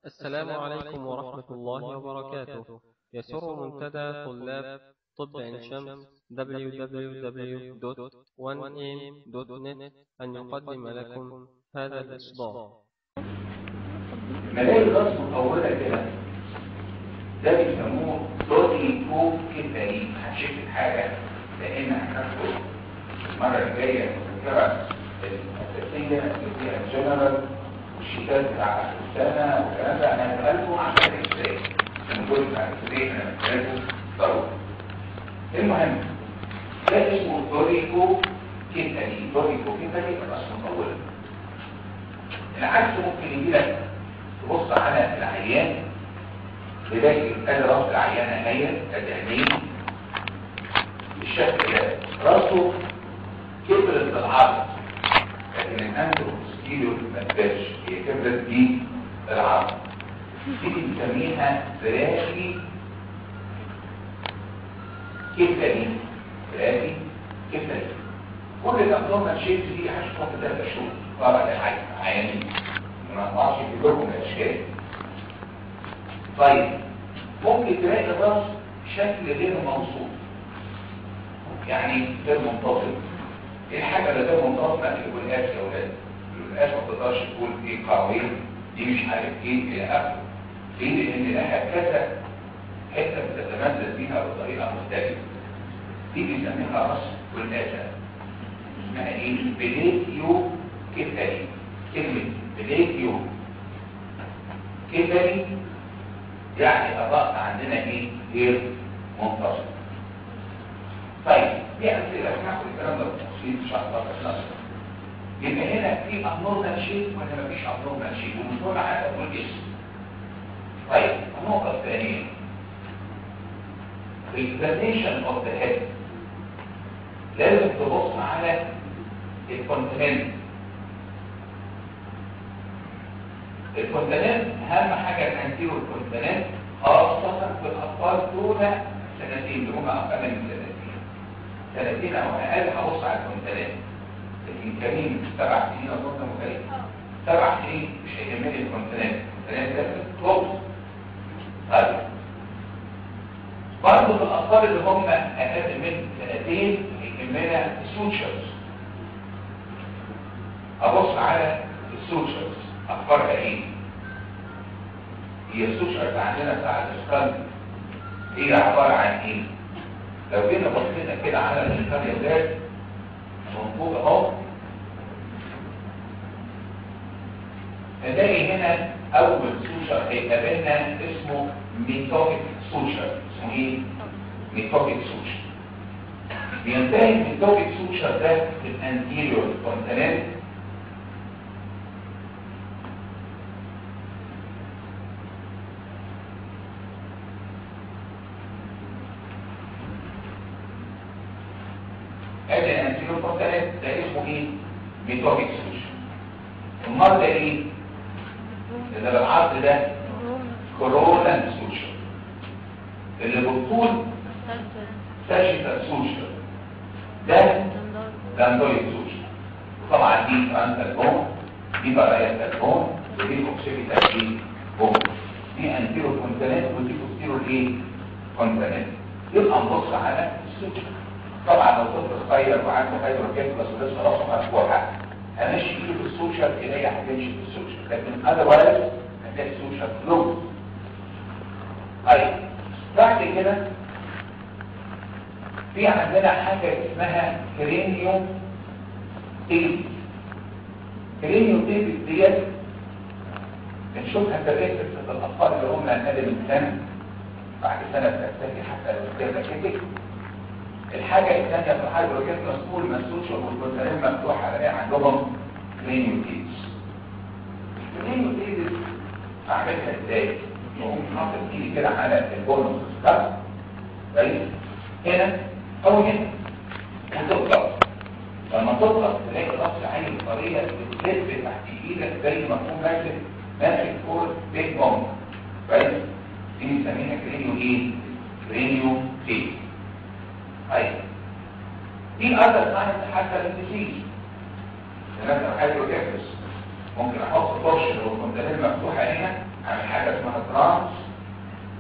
السلام عليكم ورحمة الله وبركاته يسر منتدى طلاب طب عين شمس www.1am.net أن يقدم لكم هذا الإصدار ملاهي الراس مطولة كده ده بيسموه دوتي كوب كفاية هنشكل حاجة لأن هناخد المرة الجاية مذكرة الأساسية اللي هي الجنرال والشيتات بتاع آخر السنة والكلام ده أنا هسألكم عشان الإكسري عشان نقول بتاع الإكسري أنا محتاجه ضروري المهم ده اسمه دوريكو كيتالي دوريكو كيتالي الراس مطولة العكس ممكن يجي لك تبص على العيان تلاقي ادي راس العيانه هي ادي عينيه بالشكل ده راسه كبرت بالعرض لكن الانتروستيريو ما تبقاش هي كبرت دي العرض دي بنسميها فراخي كتلي فراخي كتلي كل الابنورمال شيبس دي هشوفها في ثلاث شهور طبعا عيانين ما اقطعش في لكم الاشكال طيب ممكن تلاقي الراس شكل غير موصوف يعني غير منتظم ايه الحاجه اللي غير منتظمه الولاس يا اولاد الولاس ما تقدرش تقول ايه قويه دي مش عارف ايه الى اخره ليه لان لها كذا حته بتتمدد بيها بطريقه مختلفه دي بنسميها راس والاسه اسمها ايه بليتيو كتالي كلمه بليتيو كتالي يعني الرأس عندنا ايه غير منتصف طيب دي امثله هناخد الكلام ده بالتفصيل ان شاء الله بس يبقى هنا في ابنورمال شيء ولا مفيش ابنورمال شيء ومش مهم حتى تقول اسم طيب النقطه الثانيه examination of the head لازم تبص على الكونتيننت الكونتيننت اهم حاجه الانتيرو الكونتيننت خاصه في الاطفال دون سنتين اللي هم اقل من سنتين سنتين او اقل هبص على الكونتيننت لكن كريم سبع سنين اظن مختلف سبع سنين مش هيهمني الكونتيننت الكونتيننت ده كلوز طيب برضه في الاطفال اللي هم اقل من سنتين يهمنا السوتشرز ابص على السوتشرز اخبارها ايه هي السوشيال عندنا بتاع الاسكان هي عباره عن ايه لو جينا بصينا كده على الاسكان يا ولاد من فوق اهو نلاقي هنا اول سوشيال هيقابلنا اسمه ميتوبيك سوشيال اسمه ايه ميتوبيك سوشيال بينتهي الميتوبيك سوشيال ده في الانتيريور كونتيننت ادي الانتيريور كونتيننت ده اسمه ايه ميتوبيك سوشيال امال ده ايه ده بالعرض ده كورونال سوشيال اللي بالطول ساجيتال سوشيال ده لاندويد سوشيال طبعا دي فرانتال بون دي بارايتال بون ودي اوكسيبيتال ايه بون دي انتيريور كونتيننت ودي بوستيريور ايه كونتيننت يبقى نبص على السوشيال طبعا لو طفل صغير وعنده هايدروكيفلس ولسه راسه مفتوحه همشي ايده في السوشيال ايديا هتمشي في السوشيال لكن اذروايز هتلاقي السوشيال كلوز طيب بعد كده في عندنا حاجه اسمها كرينيو تيب كرينيو تيب ديت بنشوفها كبيرة في الاطفال اللي هم اقل من سنه بعد سنه بتختفي حتى لو كده كده الحاجة الثانية في الهايدروكيت مسؤول مسؤولش والبروتين مفتوحة الاقي عندهم كلينيوتيز الكلينيوتيز اعملها ازاي؟ يقوم حاطط ايدي كده على البونس ده كويس هنا او هنا وتضغط لما تضغط تلاقي راس العين الطريه بتلف تحت ايدك زي ما تكون ماسك ماسك فور بيج بونج كويس دي بنسميها كرينيو ايه؟ كرينيو تيز طيب في اذر ساينس حتى للديسيز مثلا هايدروكيفلس ممكن احط فرش لو الكونتينر مفتوحه هنا اعمل حاجه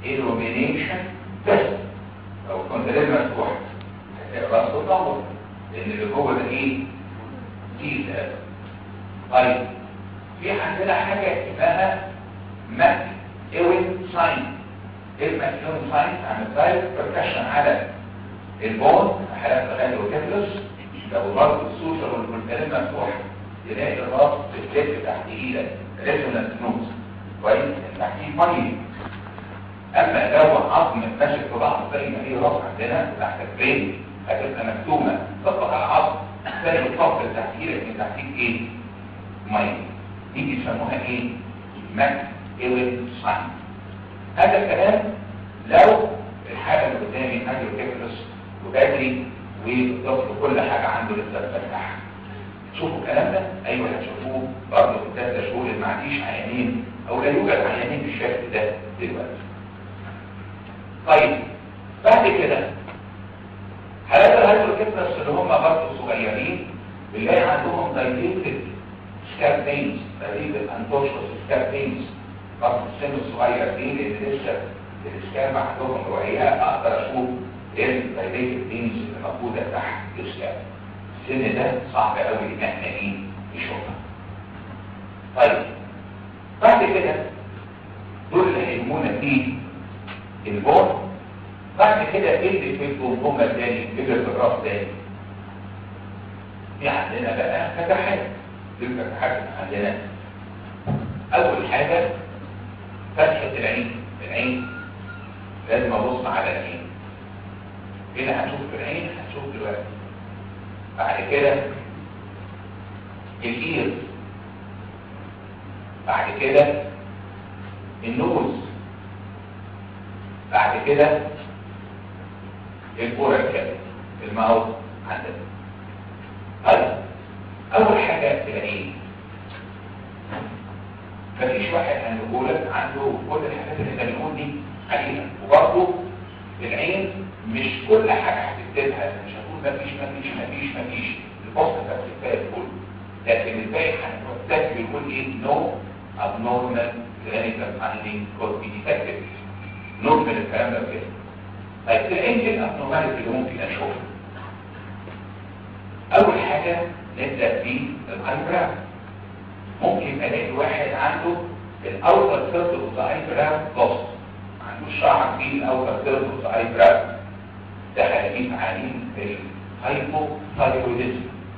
illumination بس لو كنت لازم مفتوح الراس تطور لان اللي جوه ده ايه تيز طيب في عندنا حاجه اسمها ماك ايوين ساين ايه الماك ايوين ساين عن السايد بركشن على البون حالات الغالي والكتلس لو ضرب السوشر والكلام مفتوح تلاقي الراس بتلف تحت ايدك ريزونانس نوز كويس تحتيه ميه اما لو عظم ماشي في بعض زي ما هي راس عندنا تحت البرين هتبقى مكتومه تطلق على العظم زي الصف اللي تحت ايدك من تحتيك ايه؟ ميه دي بيسموها ايه؟ ماك ايوين ساين هذا الكلام لو الحاله اللي قدامي حاجه كيفلس وبدري والطفل كل حاجه عنده لسه بتفتح شوفوا الكلام ده ايوه هتشوفوه برضه في الثلاث شهور اللي ما عنديش عيانين او لا يوجد عيانين بالشكل ده دلوقتي طيب بعد كده حالات الهايبركيفلس اللي هم برضه صغيرين بنلاقي عندهم دايليتد سكابينز دايليتد انتوشوس سكابينز برضه السن الصغير دي لان لسه السكاب عندهم رؤيه اقدر اشوف الدايليتد بينز اللي موجوده تحت السكاب السن ده صعب قوي ان احنا ايه نشوفها طيب بعد كده دول اللي هيهمونا فيه البون بعد كده ايه اللي في الجمجمه الثاني فكره الراس تاني في عندنا بقى فتحات دي الفتحات عندنا اول حاجه فتحه العين العين لازم ابص على العين هنا هنشوف في العين هنشوف دلوقتي بعد كده الاير بعد كده النوز بعد كده البوركة الماوس عندنا طيب اول حاجة العين مفيش واحد هنقولك عنده كل الحاجات اللي احنا بنقول دي عليها وبرضه العين مش كل حاجة هتكتبها مش هتقول مفيش مفيش مفيش مفيش البوست هتكتبها كله لكن الباقي هنكتب يقول ايه no abnormal clinical finding could be detected نرمل الكلام ده كده طيب العين ايه الابنورماليتي اللي ممكن اشوفها اول حاجه نبدا في الايبراو ممكن الاقي واحد عنده الاوتر سيرفس اوف ذا ايبراو لوست عنده شعر في الاوتر سيرفس اوف ذا ايبراو ده هلاقيه في عينين الهايبو ثايرويدزم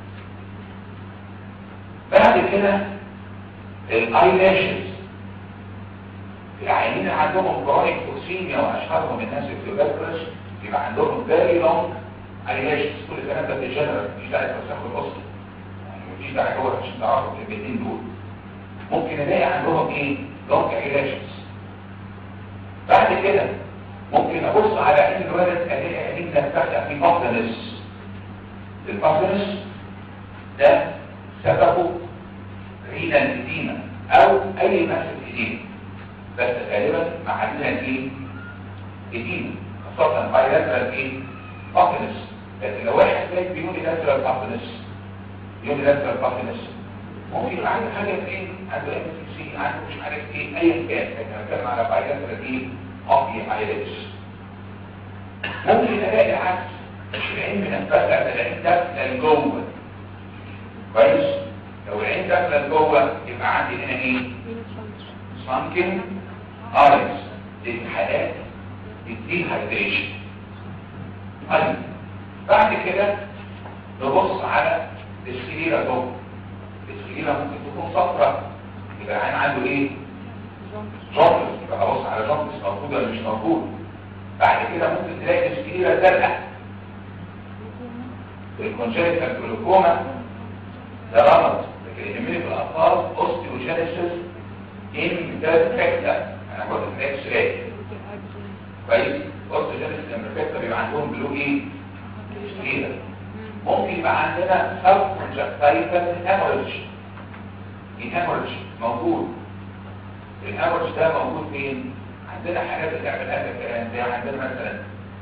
بعد كده الاي لاشز العيانين اللي عندهم كرونيك توكسيميا واشهرهم الناس الفيوباترس يبقى عندهم فيري لونج ايلاشز كل الكلام ده ديجنرال مش داعي توسخ الاصل يعني مفيش داعي هو عشان تعرفوا الكلمتين دول ممكن الاقي عندهم ايه لونج ايلاشز بعد كده ممكن ابص على عين الولد الاقي عين تفتح في بطنس البطنس ده سببه رينا الإديمة او اي ماسك إديمة بس غالبا معادلها ايه إديمة خاصة بايلاترال ايه بطنس لكن لو واحد جاي بيوني لاترال بطنس يوني لاترال بطنس ممكن يبقى عنده حاجة في ايه عنده ام سي عنده مش عارف ايه ايا كان لكن انا بتكلم على بايلاترال ايه اوفي ايلتس ممكن الاقي العكس مش العين منفذة ده العين داخله لجوه كويس لو العين داخله لجوه يبقى عندي هنا ايه sunken eyes دي حالات الديهايدريشن طيب بعد كده نبص على السريرة جوه السريرة ممكن تكون صفرة يبقى العين عنده ايه جونس يبقى ابص على جونس موجود ولا مش موجود بعد كده ممكن تلاقي السريرة زرقاء الكونجنتال جلوكوما ده رمض لكن يهمني في الاطفال اوستيوجينيسيس imperfecta انا باخد الاكس راي كويس اوستيوجينيسيس imperfecta بيبقى عندهم بلو ايه سكيلة ممكن يبقى عندنا سب كونجكتايفال هامورج الهامورج موجود الهامورج ده موجود فين عندنا حاجات بتعمل هذا الكلام زي عندنا مثلا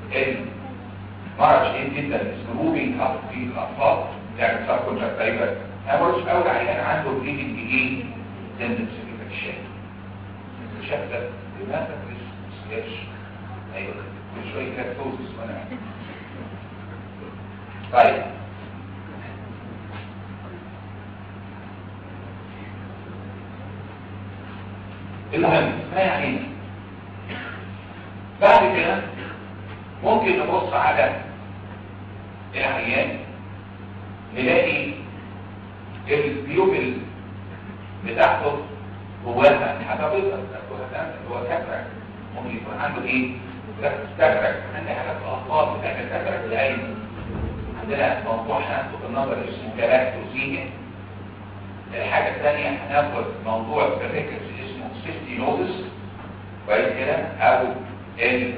مرض شديد جدا اسمه موبينج اب في الاطفال يعني سب كونجكتايفال هامورج او العيان عنده بليدنج ايه تندنسي في الشكل الشكل ده لماذا ما ايوه كل شويه كده توزس وانا طيب المهم ما يعني بعد كده ممكن نبص على العيان نلاقي البيوبل بتاعته جواها حاجه بيضاء هو كاتراك ممكن يكون عنده ايه كاتراك عندي حاجات الاطفال بتعمل كاتراك العين عندنا موضوع هناخد النظر اسمه كاراكتوزينيا الحاجه الثانيه هناخد موضوع الريكس اسمه سيستينوزس كويس كده او ال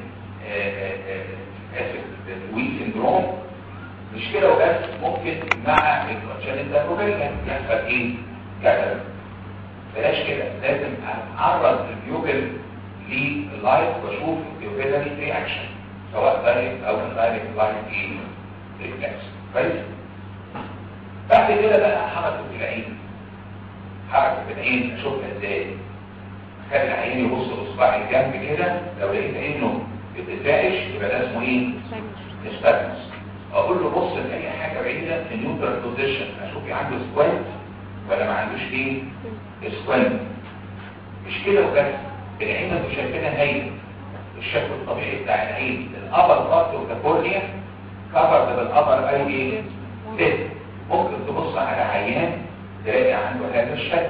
الويل سندروم مش كده وبس ممكن مع الكونجنتال روبيلا يحصل ايه كاتراك بلاش كده لازم اعرض البيوبل لللايف واشوف البيوبيلاري رياكشن سواء دايركت او دايركت لايف ايه ريفلكس كويس بعد كده بقى حركه العين حركه العين اشوفها ازاي خلي العين يبص اصبع الجنب كده لو لقيت عينه بتتفاعش يبقى ده اسمه ايه استاجنس اقول له بص لاي حاجه بعيده في نيوترال بوزيشن اشوف عنده سكوينت ولا ما عندوش ايه سكوينت مش كده وبس العين انتوا شايفينها هايله الشكل الطبيعي بتاع العين الابر بارت والكابورنيا كفر بالابر اي ايه سيت ممكن تبص على عيان تلاقي عنده هذا الشكل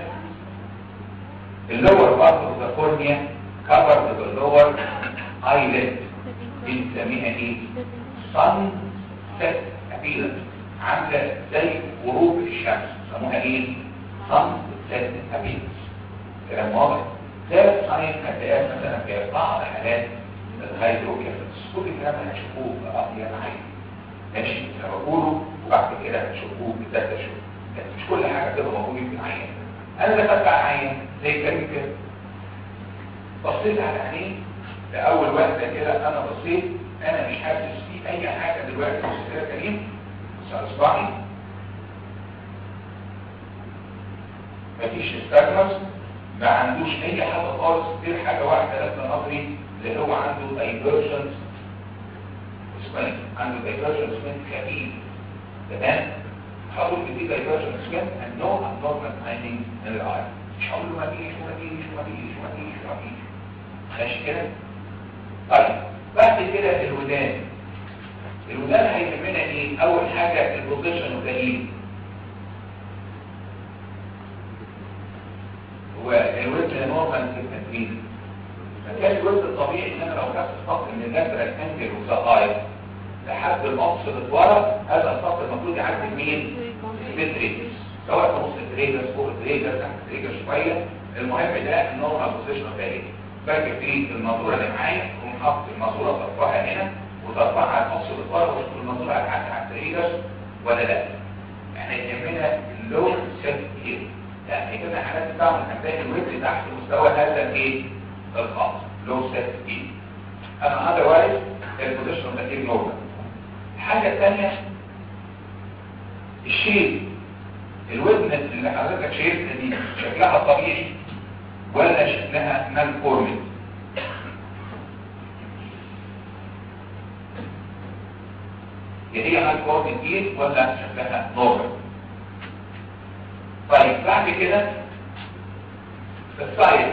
اللور بارت والكابورنيا كفر باللور اي ليد بنسميها ايه صن ست ابيلنس عامله زي غروب الشمس سموها ايه صن ست ابيلنس كلام واضح ثالث صحيح هتلاقيها مثلا في بعض حالات الهيدروكيفالس كل الكلام اللي هتشوفوه بقى معايا ماشي انا بقوله وبعد كده هتشوفوه بالذات اشوف بس مش كل حاجه تبقى موجوده في العين انا دخلت على العين زي كريم كده بصيت على عينيه لاول وهله كده انا بصيت انا مش حاسس في اي حاجه دلوقتي بص كده كريم بص على اصبعي مفيش استجمس ما عندوش اي حاجه خالص غير حاجه واحده لازم نظري اللي هو عنده دايفرجنس سبين عنده دايفرجنس سبين خفيف تمام هقول بدي دايفرجنس سبين and no abnormal timing in the eye مش هقول له ما فيش وما فيش وما فيش وما فيش وما فيش ماشي كده طيب بعد كده الودان الودان هيهمنا ايه اول حاجه البوزيشن والدليل هو الوزن نورمال في التدريب فكان الوزن الطبيعي ان انا لو خدت خط من اللاترال انجل وسقايا لحد النص للورا هذا الخط المفروض يعدي مين؟ التريجرز سواء في نص التريجرز فوق التريجرز تحت التريجرز شويه المهم ده النورمال بوزيشن بتاعي باجي في الماسوره اللي معايا اقوم حاطط الماسوره طرفها هنا وطرفها على النص للورا واشوف الماسوره هتعدي على التريجرز ولا لا احنا يهمنا اللو سيت هير يعني كده حالات بتاعهم هنلاقي الوزن تحت مستوى هذا الايه الخط لو سيت ايه اما هذا وايز البوزيشن ده ايه نورمال الحاجه الثانيه الشيب الوزن اللي حضرتك شايفها دي شكلها طبيعي ولا شكلها مالفورمد هي مالفورمد دي ولا شكلها نورمال طيب بعد كده السايز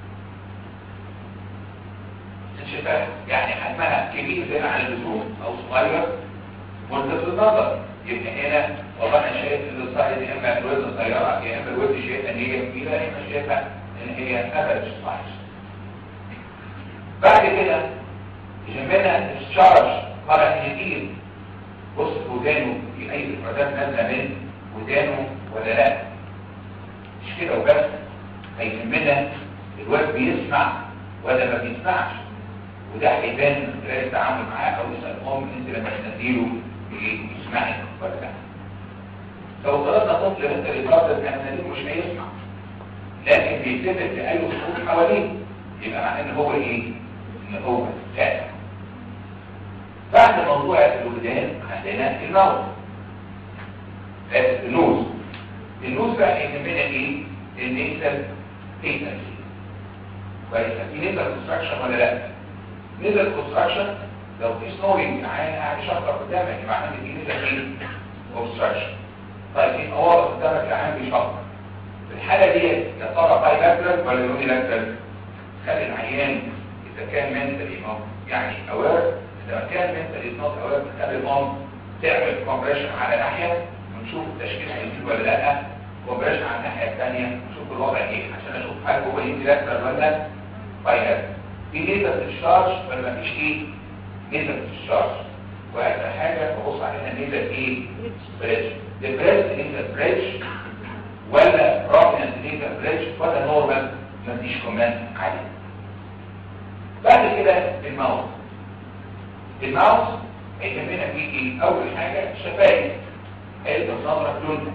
انشفاف يعني حجمها كبير زي على اللزوم او صغير ملتفت النظر يبقى هنا والله انا شايف ان السايز يا اما الوزن صغيره يا اما الوزن شايفها ان هي كبيره يا اما شايفها ان هي افرج سايز بعد كده يهمنا الشارج طالع كتير بص في ودانه في اي افرازات نازله من ودانه ولا لا مش كده وبس هيهمنا الواد بيسمع ولا ما بيسمعش وده هيبان من خلال التعامل معاه او يسال الام انت لما تنزله يسمعك ولا لا لو طلبنا طفل انت الادراك كان نزيله مش هيسمع لكن بيتبع في اي صوت حواليه يبقى معناه ان هو ايه؟ ان هو سامع بعد موضوع الودان عندنا الموت النوز النوز بقى يهمنا ايه النيسل تيتنسي كويس في نيسل كونستراكشن ولا لا نزل كونستراكشن لو في سنورنج عين قاعد يشخر قدامك يبقى عندك دي نزل ايه كونستراكشن طيب في قوارض قدامك العين بيشخر في الحاله دي يا ترى باي لاترال ولا يوني لاترال خلي العيان اذا كان منتلي يعني اوير اذا كان منتلي نوت اوير خلي المام تعمل كومبريشن على ناحيه ونشوف التشكيل هيجيب ولا لا كومبريشن على الناحيه الثانيه ونشوف الوضع ايه عشان اشوف هل هو يوني لاترال ولا باي لاترال في نسبة الشارج ولا مفيش ايه نسبة الشارج واخر حاجة ببص عليها نسبة ايه بريدج البريدج نسبة بريدج ولا بروفيننت نسبة بريدج ولا نورمال مفيش كومنت عليه بعد كده الماوس الماوس هيهمنا فيه ايه اول حاجة شفايف هيبقى نظرة لونها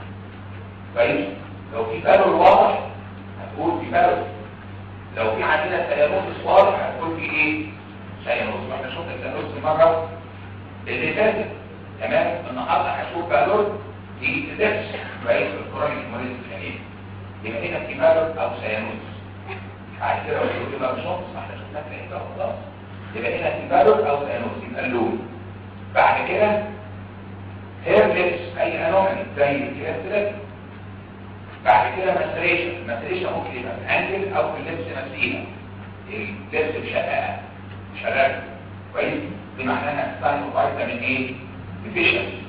كويس لو في بالو واضح هتقول في بالو لو في عندنا سيانوس واضح هتقول في ايه سيانوس واحنا شفنا السيانوس المره اللي فاتت تمام النهارده هشوف بالور دي تدرس كويس في الكرونيك مريض الجنين يبقى هنا في بالور او سيانوس بعد كده لو في بالشوط احنا شفناها في الحته خلاص يبقى هنا في بالور او سيانوس يبقى اللون بعد كده هير ليبس اي انومالي زي الكلاستريك بعد كده ماستريشن الماستريشن ممكن يبقى في انجل او في اللبس نفسيها اللبس مشققه شغاله كويس دي معناها ساين فيتامين ايه ديفيشنسي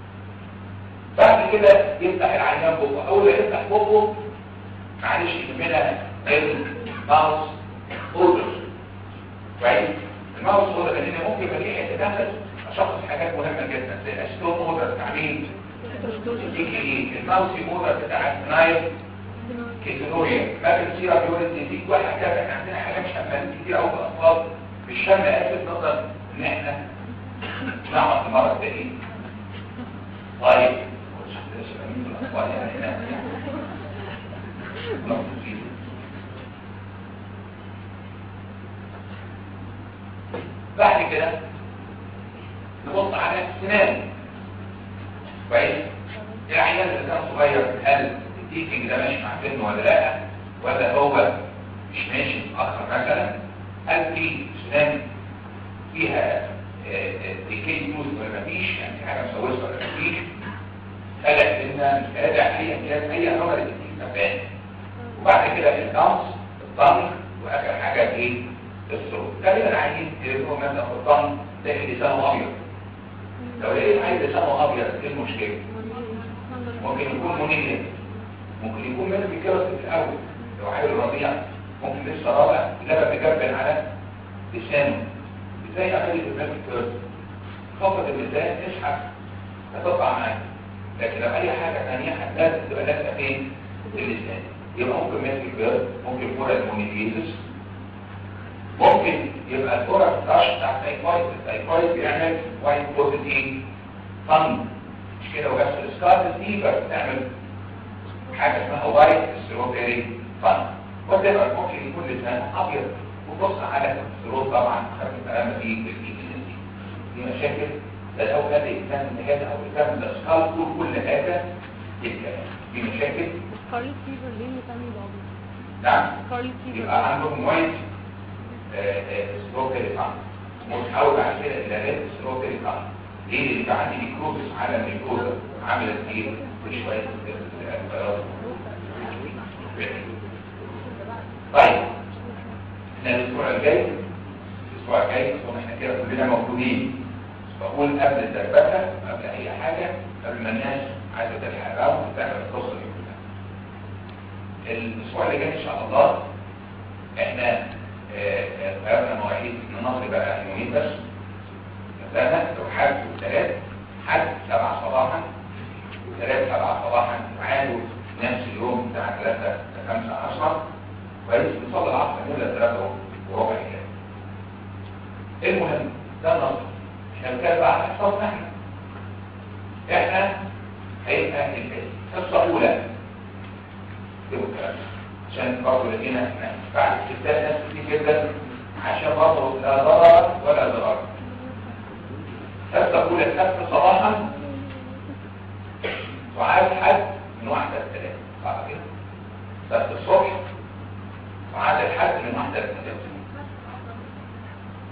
بعد كده يفتح العيان بقه اول ما يفتح بقه معلش يهمنا الماوس اوردر كويس الماوس اوردر لان ممكن يبقى فيه حته تنفس اشخص حاجات مهمه جدا زي الاشتون اوردر تعميم الماوسي مودر بتاع النايل كيتونوريا ما بتصير بيقول دي وهكذا احنا عندنا حاجات شمال كتير قوي في الاطفال بالشم اسف نقدر ان احنا نعمل المره الجايه طيب مش هتلاقي مين في الاطفال يعني هنا بعد كده نبص على السنان كويس العيان اللي كان صغير هل التيكينج ده ماشي مع سنه ولا لا ولا هو مش ماشي متاخر مثلا هل في سنان فيها ديكي يوز ولا مفيش يعني في حاجه مسوسه ولا مفيش قلق سنه مش قادع ايا كان اي نوع التيكينج تبان وبعد كده الدمس الطنق واخر حاجه ايه الصوت غالبا عايزين تلاقوا مثلا في الطنق تلاقي لسانه ابيض لو لقيت عايز لسانه ابيض ايه المشكله ممكن يكون منير ممكن يكون ماسك الكرس في الاول لو عيل رضيع ممكن لسه رابع لبن مجبن على لسانه ازاي اخلي الباب الكرس خفض اللسان اسحب هتطلع معاك لكن لو اي حاجه ثانيه لازم تبقى لازقه فين في اللسان يبقى ممكن ماسك الكرس ممكن فورا المونيليزس ممكن يبقى الفورا الطرش بتاع التايفايد التايفايد بيعمل وايت بوتد ايه فن مش كده وبس السكارت فيبر بتعمل حاجه اسمها وايت ستروبيري فن وتبقى ممكن يكون لسان ابيض وبص على السرور طبعا خلي الكلام دي بالانجليزي دي مشاكل ده لو كان الانسان هذا او الانسان الاسكال طول كل هذا الكلام دي مشاكل سكارلت فيفر ليه بتعمل ابيض نعم سكارلت فيفر يبقى عندهم وايت ستروبيري فن وتحول بعد كده الى ريد ستروبيري فن ليه اللي بقى عندي ميكروبس على الميكروبا عامله ايه وشويه البياض طيب احنا الاسبوع الجاي الاسبوع الجاي طبعا احنا كده كلنا موجودين بقول قبل الدربكه قبل اي حاجه قبل ما الناس عايزه تلحق الراوند تعمل القصه دي كلها الاسبوع اللي جاي ان شاء الله احنا غيرنا مواعيد المناطق بقى يومين بس مثلا لو حد وثلاث حد سبعة صباحا وثلاث سبعة صباحا عادوا نفس اليوم بتاع ثلاثة لخمسة عشرة كويس بنصلي العصر نبدأ ثلاثة وربع كده المهم ده النصر احنا بنتكلم بقى على احساسنا احنا احنا هيبقى البيت قصة أولى اكتبوا الكلام عشان برضه لقينا احنا بعد استفتاء ناس كتير جدا عشان برضه لا ضرر ولا ضرر تبدأ أولى السبت صباحا وعاد حد من واحدة لثلاثة صح كده؟ سبت الصبح وعاد الحد من واحدة لثلاثة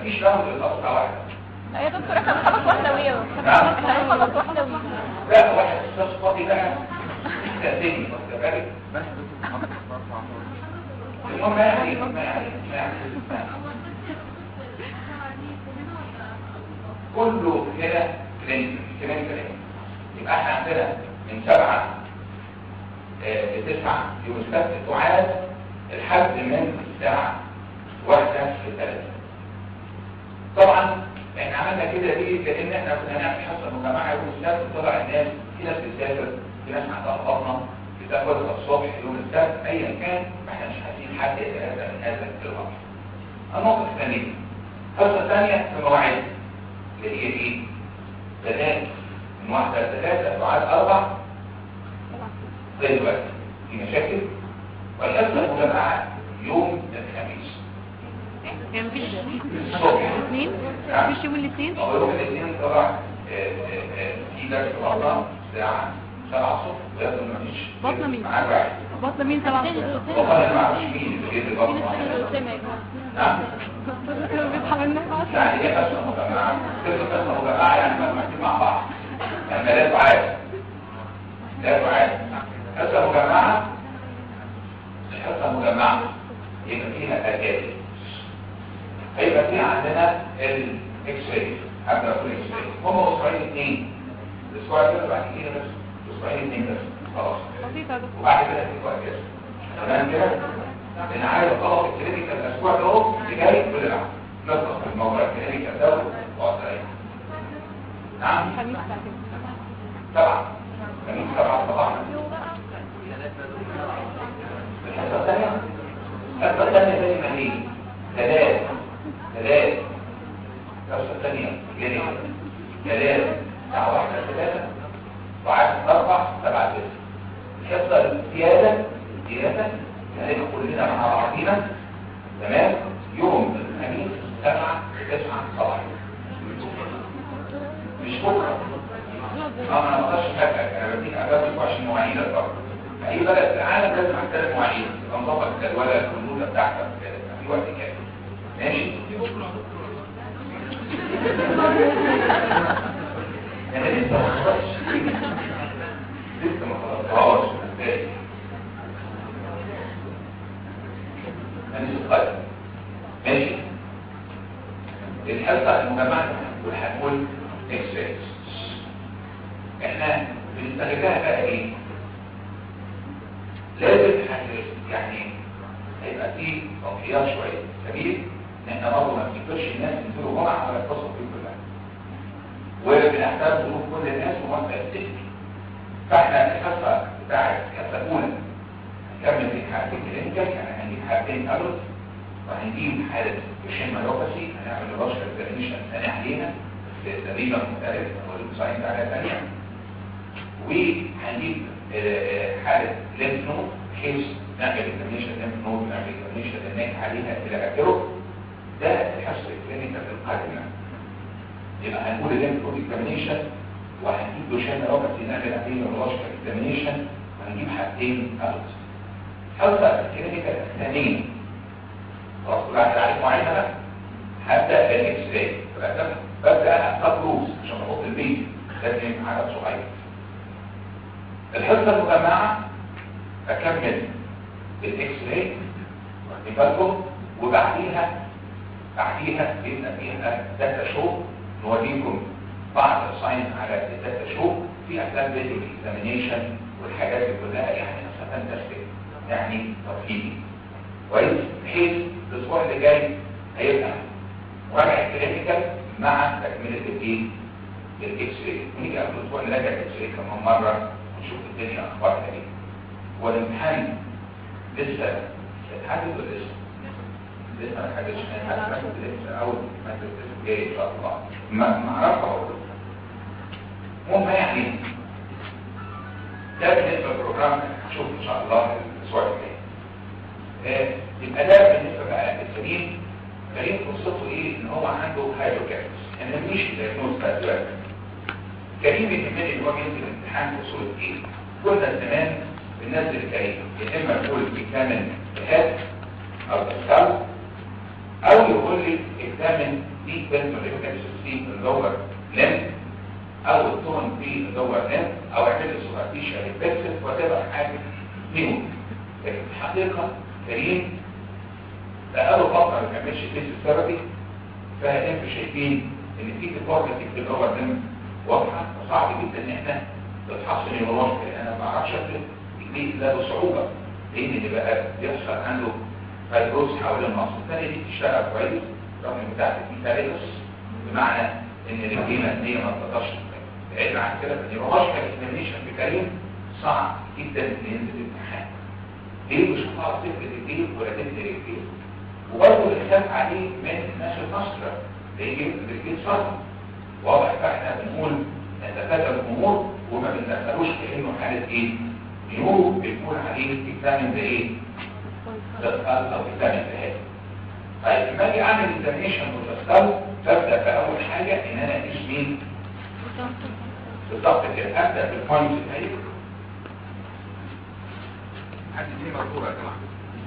مفيش راوند الاصل واحده لا يا دكتور احنا بنخلص واحده وهي نعم. احنا بنخلص واحده وهي لا واحد استاذ فاضي بقى تأذيني واخد بالك المهم يعني المهم يعني ما يعني كله هنا كلينيكال كلينيكال يبقى احنا عندنا من سبعة آه، لتسعة يوم السبت تعاد الحد من الساعة واحدة لثلاثة طبعا احنا عملنا كده ليه لان احنا كنا هنعمل حصه مجتمعيه يوم السبت طلع الناس في ناس بتسافر في ناس عندها بطنه بتاخدها الصبح يوم السبت ايا كان احنا مش عايزين حد يتهدى من هذا الوضع النقطه الثانيه الحصه الثانيه في مواعيد اللي هي ايه؟ ثلاث من واحده لثلاثه بعد اربع زي دلوقتي في مشاكل والحصه المجتمعه يوم الخميس يعني مفيش الصبح اثنين نعم. مفيش يوم الاثنين أو يوم الاثنين طبعا آه، آه، آه، في درس بطنة الساعة 7 الصبح ويبدو إن مفيش بطنة مين؟ معاك واحد بطل مين سبعة بطنة أنا ما أعرفش مين اللي جايب البطنة نعم بيتحملنا يعني إيه قسمة مجمعة؟ كلمة قسمة مجمعة يعني مجموعتين مع بعض يعني لا تعاد لا تعاد قسمة مجمعة الحصة المجمعة يبقى فيها أجازة هيبقى فيها عندنا الاكس راي هبدا اقول اكس راي هم اسبوعين اثنين الاسبوع اللي بعد كده بس اسبوعين اثنين بس خلاص بسيطة يا دكتور وبعد كده هتبقى اجازه تمام كده لان عايز اخلص الكلينيكال الاسبوع ده اهو اللي جاي كل ده نخلص من موضوع الكلينيكال ده واقعد اريح نعم خميس بقى كده طبعا جميل طبعا طبعا الحصه الثانيه الحصه الثانيه زي ما هي ثلاث ثلاث الحصه الثانيه جنيه ثلاث الساعه واحدة ثلاثة وعاد أربع سبعة تسعة الحصة الزيادة الزيادة هنبقى كلنا مع بعضينا تمام يوم الخميس سبعة تسعة صباحا مش بكرة اه انا ما اقدرش افاجئك انا بديك اجازه عشان مواعيد الفرق اي بلد في العالم لازم احترم مواعيد تبقى مظبط الجدوله الكنوزه بتاعتك كده في وقت كافي ماشي انا لسه ما خلصتش لسه ما خلصتهاش ازاي انا لسه صغير ماشي الحصه المجمعه هنقول اكس اكس احنا بنستغلها بقى ايه لازم هن- يعني هيبقى فيه توفيات شويه سبيل ان احنا برضه ما نفتكرش الناس ينزلوا جمعه ولا يتصلوا بيه كلها وبنحترم ظروف كل الناس وما تأسفش فاحنا الحصه بتاعت الحصه الاولى هنكمل في حالتين كلينيكال يعني هنجيب حالتين ادلت وهنجيب حاله بوشين مايوباثي هنعمل رشقه اكزامينشن ثاني علينا في تقريبا مختلف والساين عليها ثانيه وهنجيب آه، آه، حالة لينف نود بحيث نعمل اكزامينشن لينف نود نعمل اكزامينشن للناك عليها الى اخره ده الحصر الكلينيكال القادمة يبقى هنقول اللينف نود اكزامينشن وهنجيب دوشان روبرتي نعمل عليه الراشة اكزامينشن وهنجيب حاجتين ادلت الحصة الكلينيكال الثانية خلاص كل واحد عارف معينة بقى هبدأ بالاكس راي ببدأ احط روز عشان احط البيت لازم يبقى عدد صغير الحصة المجمعة أكمل بالإكس راي بالكم وبعديها بعديها بيبقى فيها داتا شو نوريكم بعض الساينس على الداتا شو في أفلام فيديو اكزامينيشن والحاجات دي كلها يعني أصلا تسبيل يعني ترفيهي كويس بحيث الأسبوع اللي جاي هيبقى مراجعة كلينيكال مع تكملة الإيه؟ الاكس راي ونيجي قبل الاسبوع نراجع الاكس راي كمان مره ونشوف الدنيا اخبارها ايه والامتحان لسه اتحدد ولا لسه؟ لسه ما اتحددش انا هتحدد لسه اول ما تبقى جاي ان شاء الله ما ما اعرفش اقول المهم يعني ده بالنسبه للبروجرام هنشوف ان شاء الله الاسبوع الجاي آه، يبقى ده بالنسبه بقى للسليم سليم قصته ايه ان هو عنده هايدروكابس انا مش دايجنوز بتاع دلوقتي كريم يهمني ان هو بينزل الامتحان في صوره ايه كنا زمان بننزل كريم يا اما نقول بيكامل الهاد او السكال او يقول لي examine deep ventricular system اللور لمب او التون في اللور لمب او اعمل لي سوبرفيشال ريفلكسز وتبقى حاجه فيهم لكن الحقيقه كريم بقاله فتره ما بيعملش فيزيك ثيرابي فانتوا شايفين ان في ديفورميتي في اللور لمب واضحه وصعب جدا ان احنا نتحصل نيورولوجيا انا ما اعرفش افرق ليه ده بصعوبه لان اللي بقى بيحصل عنده فيبروز حول المصل الثانيه دي بتشتغل كويس رغم بتاعت الفيتاريكس بمعنى ان الرجيمه ان هي ما تقدرش بعيد عن كده فالنيورولوجيا اكزامينيشن في كريم صعب جدا ان ينزل الامتحان ليه مش هتعرف تفرق رجليه ولا تفرق رجليه وبرضه اللي خاف عليه من الناس النصرة ليه الرجلين صعب واضح فاحنا بنقول نتفادى الامور وما بندخلوش كانه حاله ايه نيورو بيكون عليه اكزامن ده ايه ده او اكزامن ده هي طيب لما اجي اعمل اكزامينشن وتسال ببدا باول حاجه ان انا اقيس مين بالظبط كده ابدا بالبوينت اهي حد دي مذكوره يا جماعه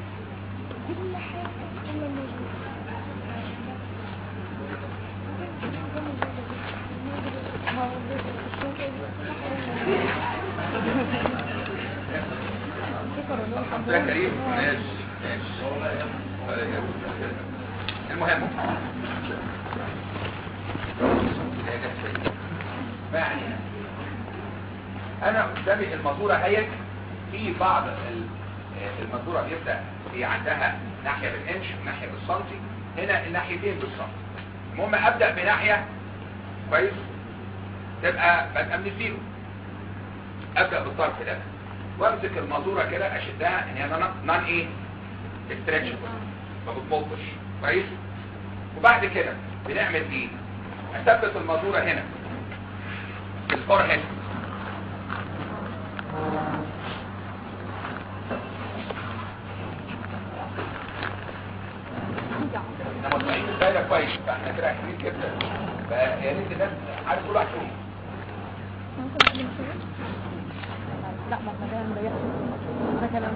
ده كريم ماشي ماشي المهم ما علينا انا قدامي الماسوره اهيت في بعض ال- الماسوره بيبدا في عندها ناحيه بالانش وناحيه بالسنتي هنا الناحيتين بالسنتي المهم ابدا بناحيه كويس تبقى ببقى من الزيرو ابدا بالطرف ده وامسك الماسوره كده اشدها ان هي نون ايه استرتشبل ما بتمطش كويس وبعد كده بنعمل ايه اثبت الماسوره هنا في الفورهيد احنا مطلعين الدايره كويس فاحنا كده حلوين جدا فيا ريت الناس عارف كل واحد فيهم لا ما احنا ده مضيق ده كلام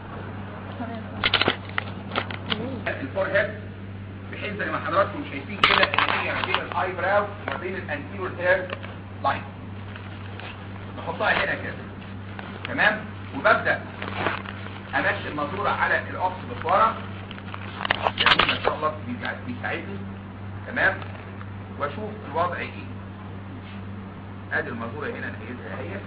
الفورهيد بحيث زي ما حضراتكم شايفين كده ان هي ما بين الاي براو وما بين الانتيريور هير لاين نحطها هنا كده تمام وببدا امشي الماسوره على الاوكس بصوره يعني ان شاء الله بيساعد- بيساعدني تمام واشوف الوضع ايه ادي الماسوره هنا نهايتها اهي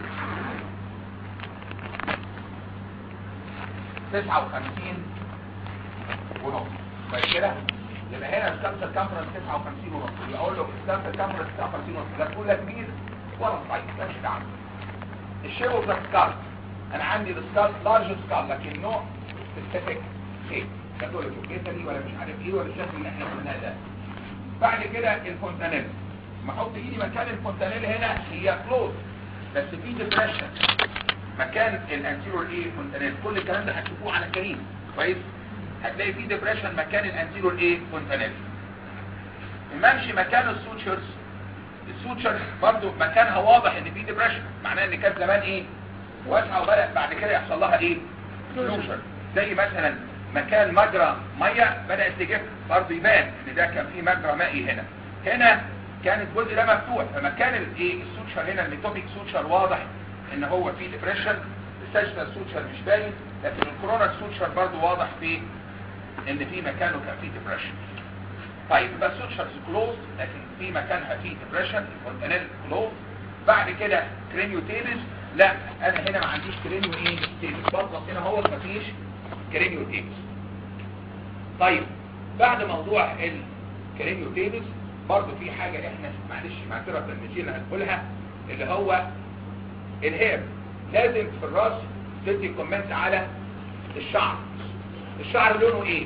59 ونص طيب كده يبقى هنا الكانسر كونفرنس 59 ونص يبقى اقول له الكانسر كونفرنس 59 ونص لا تقول لا كبير ولا صغير مالش دعوه الشيب اوف ذا سكال انا عندي السكال لارج سكال لكن نوع سبيسيفيك شيب كاتوليك كيتري ولا مش عارف ايه ولا الشكل اللي احنا قلناه ده بعد كده الفونتانيل ما احط ايدي مكان الفونتانيل هنا هي كلوز بس في ديبريشن مكان الانتيرور ايه فونتانيل كل الكلام ده هتشوفوه على كريم كويس هتلاقي في ديبريشن مكان الانتيرور ايه فونتانيل الممشي مكان السوتشرز السوتشرز برضو مكانها واضح ان في ديبريشن معناه ان كانت زمان ايه واسعه وبدأ بعد كده يحصل لها ايه كلوجر زي مثلا مكان مجرى ميه بدأت تجف برضو يبان ان ده كان في مجرى مائي هنا هنا كان الجزء ده مفتوح فمكان الايه السوتشر هنا الميتوبيك سوتشر واضح ان هو في ديبريشن الساجيتال سوتشر مش باين لكن الكورونا سوتشر برضو واضح في ان في مكانه كان فيه ديبريشن طيب يبقى السوتشرز كلوز لكن في مكانها فيه ديبريشن الفونتانيل كلوز بعد كده كرينيو تيبس لا انا هنا ما عنديش كرينيو ايه تيبس بضغط هنا هو ما فيش كرينيو تيبس طيب بعد موضوع الكرينيو تيبس برضه في حاجة احنا معلش معترف بالمشير هنقولها اللي هو الهير لازم في الراس تدي كومنت على الشعر الشعر لونه ايه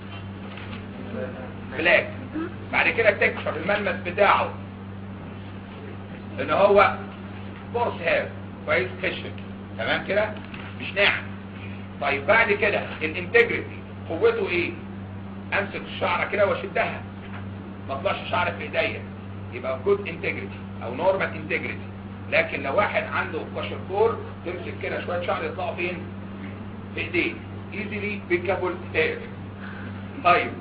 بلاك بعد كده تكشر الملمس بتاعه ان هو كورس هير كويس خشن تمام كده مش ناعم طيب بعد كده الانتجريتي قوته ايه امسك الشعره كده واشدها ما طلعش شعر في ايديا يبقى جود انتجريتي او نورمال انتجريتي لكن لو واحد عنده كاشركور تمسك كده شويه شعر يطلعوا فين في ايديه ايزيلي بيكابل هير طيب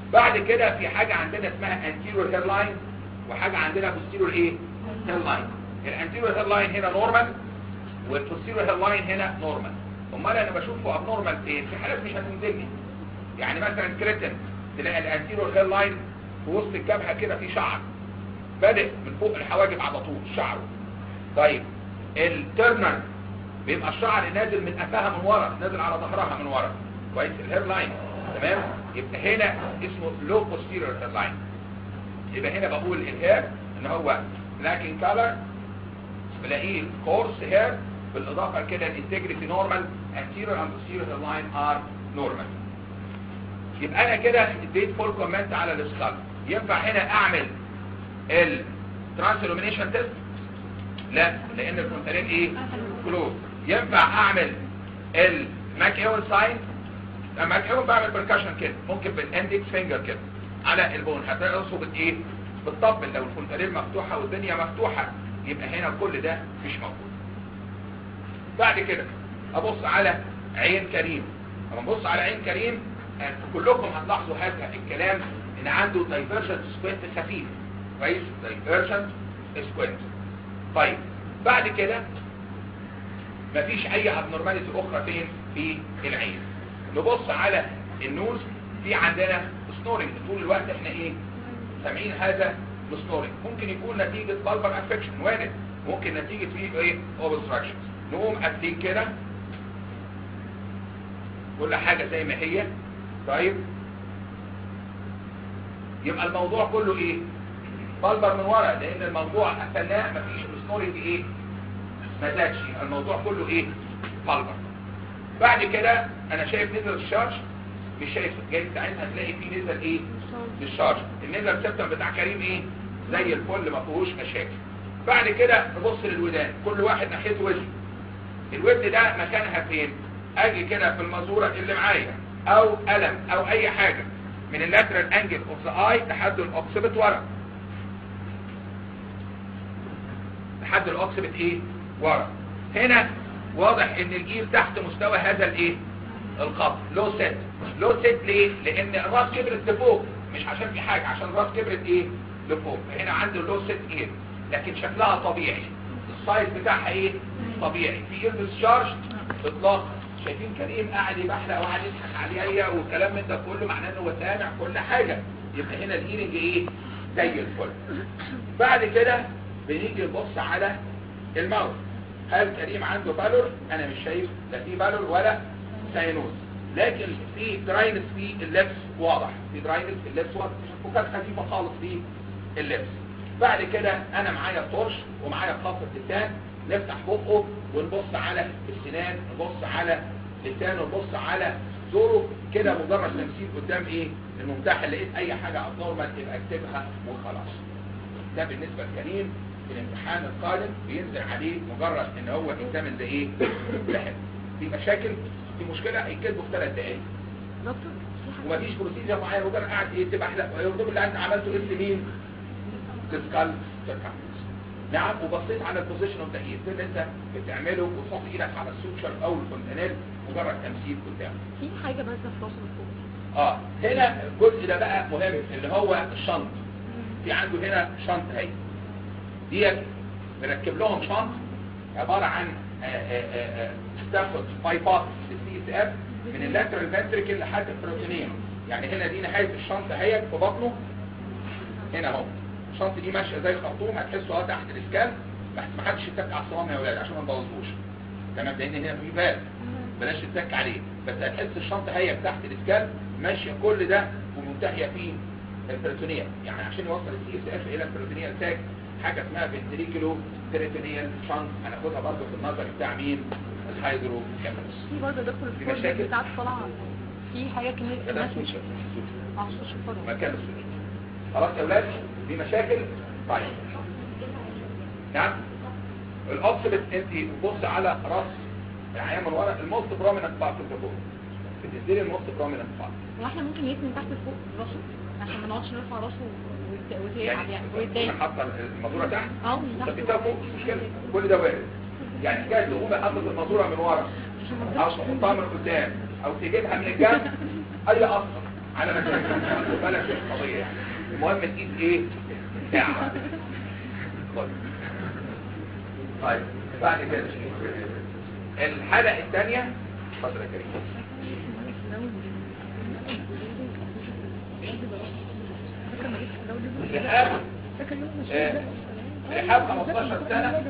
بعد كده في حاجة عندنا اسمها anterior hairline وحاجة عندنا posterior ايه hairline الانتيريور hairline هنا نورمال والposterior hairline هنا نورمال امال انا بشوفه abnormal فين في حالات مش هتنزلني يعني مثلا كريتن تلاقي الانتيريور hairline في وسط الجبهة كده في شعر بادئ من فوق الحواجب على طول شعره طيب الترنر بيبقى الشعر نازل من قفاها من ورا نازل على ظهرها من ورا كويس الهير لاين تمام يبقى هنا اسمه لو بوستيريور هير لاين يبقى هنا بقول الهير ان هو بلاك ان كلر بلاقيه كورس هير بالاضافه لكده الانتجريتي نورمال anterior and posterior hair line are normal يبقى انا كده اديت فول كومنت على السكال ينفع هنا اعمل الترانسلومينيشن تيست لا لان الفونتانيل ايه كلوز ينفع اعمل الماك ايون ساين الماك ايون بعمل بركشن كده ممكن بالاندكس فينجر كده على البون هتلاقي راسه بت ايه بتطبل لو الفونتانيل مفتوحه والدنيا مفتوحه يبقى هنا كل ده مش موجود بعد كده ابص على عين كريم لما ابص على عين كريم آه، كلكم هتلاحظوا هذا الكلام ان عنده دايفرجنت سكوينت خفيف كويس دايفرجنت سكوينت طيب بعد كده مفيش اي ابنورماليتي اخرى فين في العين نبص على النوز في عندنا سنورنج طول الوقت احنا ايه سامعين هذا السنورنج ممكن يكون نتيجة بالبر افكشن وارد ممكن نتيجة فيه ايه اوبستراكشن نقوم قافلين كده كل حاجة زي ما هي طيب يبقى الموضوع كله ايه بالبر من ورا لان الموضوع قفلناه مفيش السنورنج ايه ما زادش يبقى الموضوع كله ايه بالبر بعد كده انا شايف نزل الشارج مش شايف جاي ساعتها هتلاقي فيه نزل ايه للشارج النزل سيستم بتاع كريم ايه زي الفل ما فيهوش مشاكل بعد كده نبص للودان كل واحد ناحيته وجه الودن ده مكانها فين اجي كده في المزورة اللي معايا او قلم او اي حاجة من اللاترال انجل اوف ذا اي لحد الاوكسبت ورا لحد الاوكسبت ايه ورا هنا واضح ان الجيل تحت مستوى هذا الايه الخط لو سيت لو سيت ليه لان الراس كبرت لفوق مش عشان في حاجة عشان الراس كبرت ايه لفوق هنا عنده لو سيت ايه لكن شكلها طبيعي السايز بتاعها ايه طبيعي في ايه ديسشارج اطلاقا شايفين كريم قاعد يبحلق وقاعد يضحك عليا والكلام من ده كله معناه ان هو سامع كل حاجه يبقى هنا الايرنج ايه زي الفل بعد كده بنيجي نبص على الماوس هل كريم عنده بالور انا مش شايف لا في بالور ولا ساينوز لكن في دراينس في اللبس واضح في دراينس في اللبس واضح وكانت خفيفه خالص في اللبس بعد كده انا معايا الطرش ومعايا خاصة اللسان نفتح بقه ونبص على السنان نبص على لسانه نبص على زوره كده مجرد تمثيل قدام ايه الممتحن لقيت اي حاجة ابنورمال يبقى اكتبها وخلاص ده بالنسبة لكريم في الامتحان القادم بينزل عليه مجرد ان هو يكتمل ده ايه لحم في مشاكل في مشكلة هيكتبه في ثلاث دقايق دكتور في حاجة ومفيش بروسيجر معين مجرد قاعد ايه تبقى احلى يرضب اللي انت عملته اسم مين تسكال سيركمفرنس نعم وبصيت على البوزيشن اوف ذا ايد اللي انت بتعمله وتحط ايدك على السوتشر او الفونتانيل مجرد تمثيل قدامك في حاجة بس في راسه من فوق اه هنا الجزء ده بقى مهم اللي هو الشنط في عنده هنا شنط اهي ديت بنركب لهم شنط عبارة عن آه، آه، آه، تاخد بايباس للسي اس اف من اللاترال فنتريكل لحد البروتينيوم يعني هنا دي نهاية الشنط اهي في بطنه هنا اهو الشنط دي ماشيه زي الخرطوم هتحسوا اه تحت الاسكان بس ما حدش يتك على الصوامع يا ولاد عشان ما نبوظوش تمام لان هنا في بال بلاش تتك عليه بس هتحس الشنطه هي تحت الاسكان ماشيه كل ده ومنتهيه في البريتونيال يعني عشان يوصل السي اس اف الى البريتونيال تاج حاجه اسمها فنتريكولو بريتونيال شنط هناخدها برضه في النظر بتاع مين الهايدرو كاميرس في برضه دكتور في الفرد مشاكل؟ بتاعت طالعة في حاجة كمان ده الناس سويتشر اه سويتش فرد مكان السويتش خلاص يا ولاد في مشاكل طيب نعم الاوبسبت انت بص على راس العيان من ورا الموست بروميننت بارت اوف ذا بودي بتديري الموست بروميننت بارت هو احنا ممكن نقيس من تحت لفوق راسه عشان ما نقعدش نرفع راسه ويت- ويتعب يعني ويتضايق يعني حاطه الماسوره تحت اه من تحت ثبتها فوق مش مشكله كل ده وارد يعني جاي تقوم حاطط الماسوره من ورا او تحطها من قدام او تجيبها من الجنب اي اثر على مزاجك بلاش القضيه يعني المهم تقيس ايه ساعه خد. طيب بعد كده الحلقه الثانيه اتفضل يا كريم رحاب آه، رحاب 15 سنة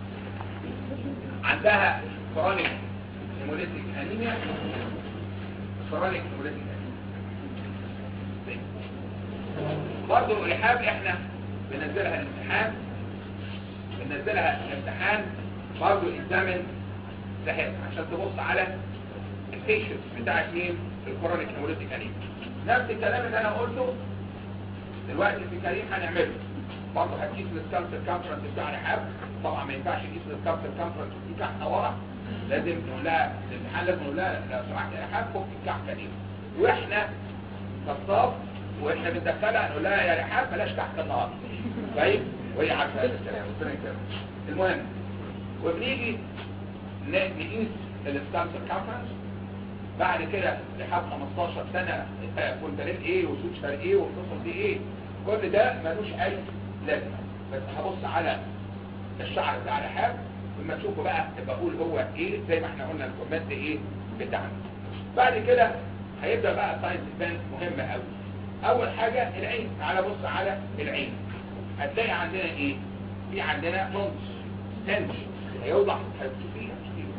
عندها كرونيك هيموليتيك انيميا كرونيك هيموليتيك انيميا برضه رحاب احنا بننزلها الامتحان بننزلها الامتحان برضه اكزامن رحاب عشان تبص على البيشنت بتاعت مين الكرونيك هيموليتيك انيميا نفس الكلام اللي انا قلته دلوقتي في كريم هنعمله برضه هتقيس السكالب سيركمفرنس بتاع رحاب طبعا ما ينفعش نقيس السكالب سيركمفرنس دي كحكه ورا لازم نقول لها الامتحان لازم نقول لها لو سمحت يا رحاب فك الكحكه دي واحنا كصاف واحنا بندخلها نقول لها يا رحاب بلاش كحكه النهارده طيب وهي عارفه هذا الكلام ربنا يكرمك المهم وبنيجي ن- نقيس السكالب سيركمفرنس بعد كده لحد 15 سنة كونترين ايه وسوتشر ايه والقصص دي ايه كل ده ملوش اي لازمة بس هبص على الشعر بتاع رحاب لما تشوفوا بقى بقول هو ايه زي ما احنا قلنا الكومنت ايه بتاعنا بعد كده هيبدأ بقى ساينس بان مهمة قوي اول حاجة العين تعالى بص على العين هتلاقي عندنا ايه في عندنا نونس تنش هيوضح هتشوفيها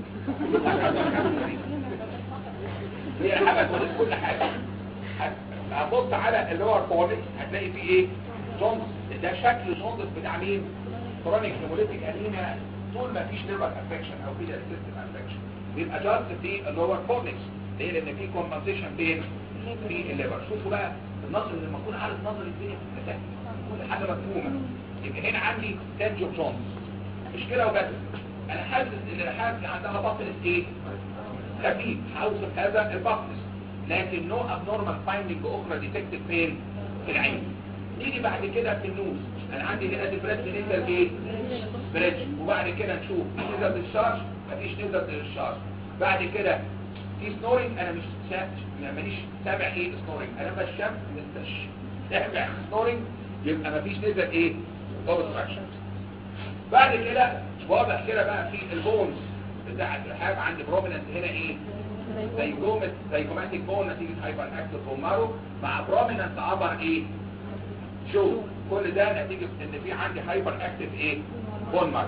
هي حاجة تقول كل حاجة هت- هتبص على اللي هو الفورنكس هتلاقي فيه ايه جونز ده شكل جونز بتاع مين كرونيك هيموليتيك انيميا طول ما فيش ليفر افكشن او في سيستم افكشن يبقى جاست في اللي هو الفورنكس ليه لان في كومبنسيشن بين في الليفر شوفوا بقى النظر لما اكون عارف نظر الدنيا بتبقى سهله كل حاجه مفهومه يبقى هنا عندي تنجو جونز مش كده وبس انا حاسس ان الحاسس عندها بطل ايه خفيف هوصف هذا البطنس لكن نو ابنورمال فايندنج اخرى ديتكتد فين في العين نيجي بعد كده في النوز انا عندي هنا ديفرنس نيزل ايه بريدج وبعد كده نشوف في نيزل ديشارج مفيش نيزل ديشارج بعد كده في سنورنج انا مش سا... ماليش سامع ايه سنورنج انا بشم مش سامع سنورنج يبقى مفيش نيزل ايه اوبستراكشن بعد كده واضح كده بقى في البونز بتاع الرحاب عندي بروميننت هنا ايه زي جومت زي جوماتيك بون نتيجة هايبر اكتف بومارو مع بروميننت عبر ايه شو كل ده نتيجة ان في عندي هايبر اكتف ايه بون مارو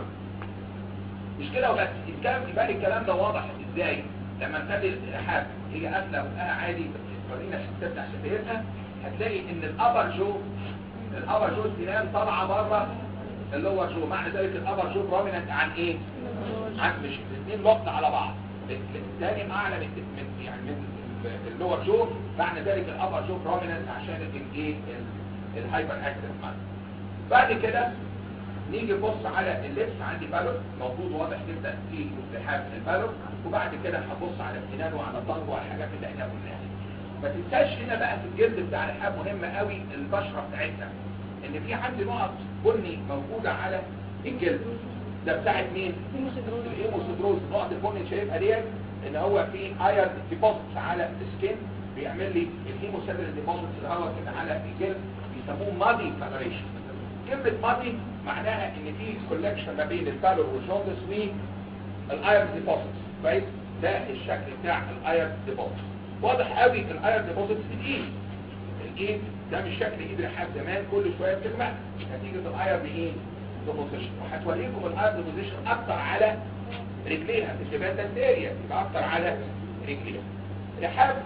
مش كده وبس الكلام يبقى لي الكلام ده واضح ازاي لما نخلي الرحاب هي قافله وقاها عادي ورينا عشان تفتح شفايفها هتلاقي ان الابر جو الابر جو السنان طالعه بره اللور جو معنى ذلك الابر جو بروميننت عن ايه عن مش الاثنين لوكت على بعض الثاني اعلى من من يعني من اللور جو معنى ذلك الابر جو بروميننت عشان الايه الهايبر اكتف معنى بعد كده نيجي نبص على اللبس عندي بالور موجود واضح جدا في التحاب البالور وبعد كده هبص على السنان وعلى الضرب وعلى الحاجات اللي احنا قلناها ما تنساش هنا بقى في الجلد بتاع الرحاب مهمه قوي البشره بتاعتنا ان في عندي نقط بني موجوده على الجلد ده بتاعت مين الهيموسيدروز النقط البني شايفها ديت ان هو في ايرن ديبوزيتس على السكين بيعمل لي الهيموسيدرال ديبوزيتس اللي هو كده على الجلد بيسموه مادي كلريشن كلمه مادي معناها ان في كولكشن ما بين البالور والجوندس والايرن ديبوزيتس كويس ده الشكل بتاع الايرن ديبوزيتس واضح قوي الايرن ديبوزيتس في الايد الايد ده مش شكل ايد رحاب زمان كل شويه بتغمق نتيجه الايرن ايه ديبوزيشن وهتوريكم الايرن ديبوزيشن اكتر على رجليها مش تبقى دنتيريا يبقى اكتر على رجليها رحاب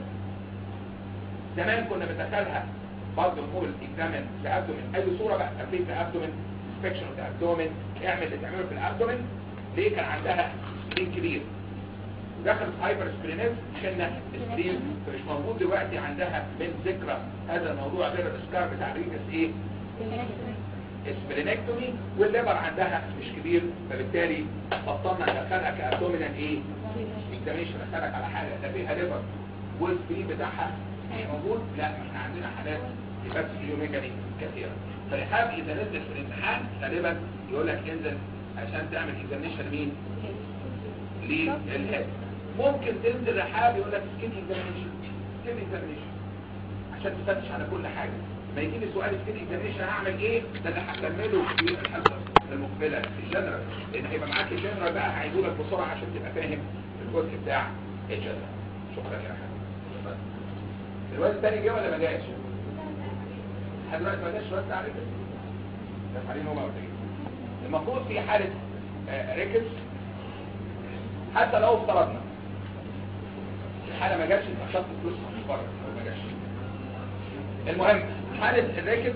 زمان كنا بندخلها برضه نقول اكزامن الابدومين اي صوره بقى كمبليت الابدومين انسبكشن اوف الابدومين اعمل اللي تعمله في الابدومين ليه كان عندها سكرين كبير دخلت هايبر سكرينيز شلنا السكرين فمش موجود دلوقتي عندها من ذكرى هذا الموضوع غير الاسكار بتاع الريجس ايه اسبرينكتومي والليبر عندها مش كبير فبالتالي بطلنا ندخلها كابدومينال ايه اكزاميشن اسالك على حاجه ده فيها ليبر والسكرين بتاعها مش موجود لا احنا عندنا حالات بس بيوميكاني كثيره فالرحاب اذا نزل في الامتحان غالبا يقول لك انزل عشان تعمل اكزاميشن مين للهيد ممكن تنزل رحاب يقول لك سكين اكزاميشن سكين اكزاميشن عشان تفتش على كل حاجه ما يجي لي سؤال سكين اكزامينشن هعمل ايه ده اللي هكمله في الحصه المقبله في الجنرال لان هيبقى معاك الجنرال بقى هيجوا لك بسرعه عشان تبقى فاهم الجزء بتاع الجنرال شكرا يا حاج الواد الثاني جه ولا ما جاش؟ لحد دلوقتي ما جاش الواد بتاع ريكس بس عليه هو ما قلت المفروض في حاله آه، ريكس حتى لو افترضنا الحاله ما جاتش انت خدت فلوس من بره لو ما جاتش المهم حاله الريكس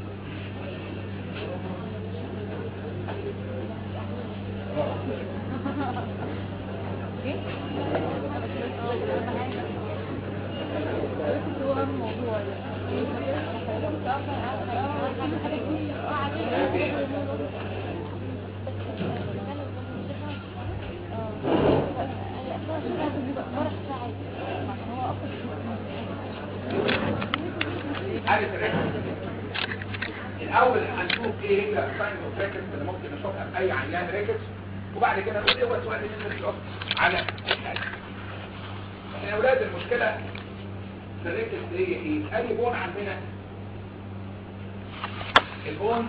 حاله الريكس الاول هنشوف ايه هي ساين اوف ريكس اللي ممكن نشوفها في اي عيان ريكس وبعد كده نقول ايه هو السؤال اللي نشوف على الحاله يا اولاد المشكله في الريكس هي ايه اي بون عندنا البون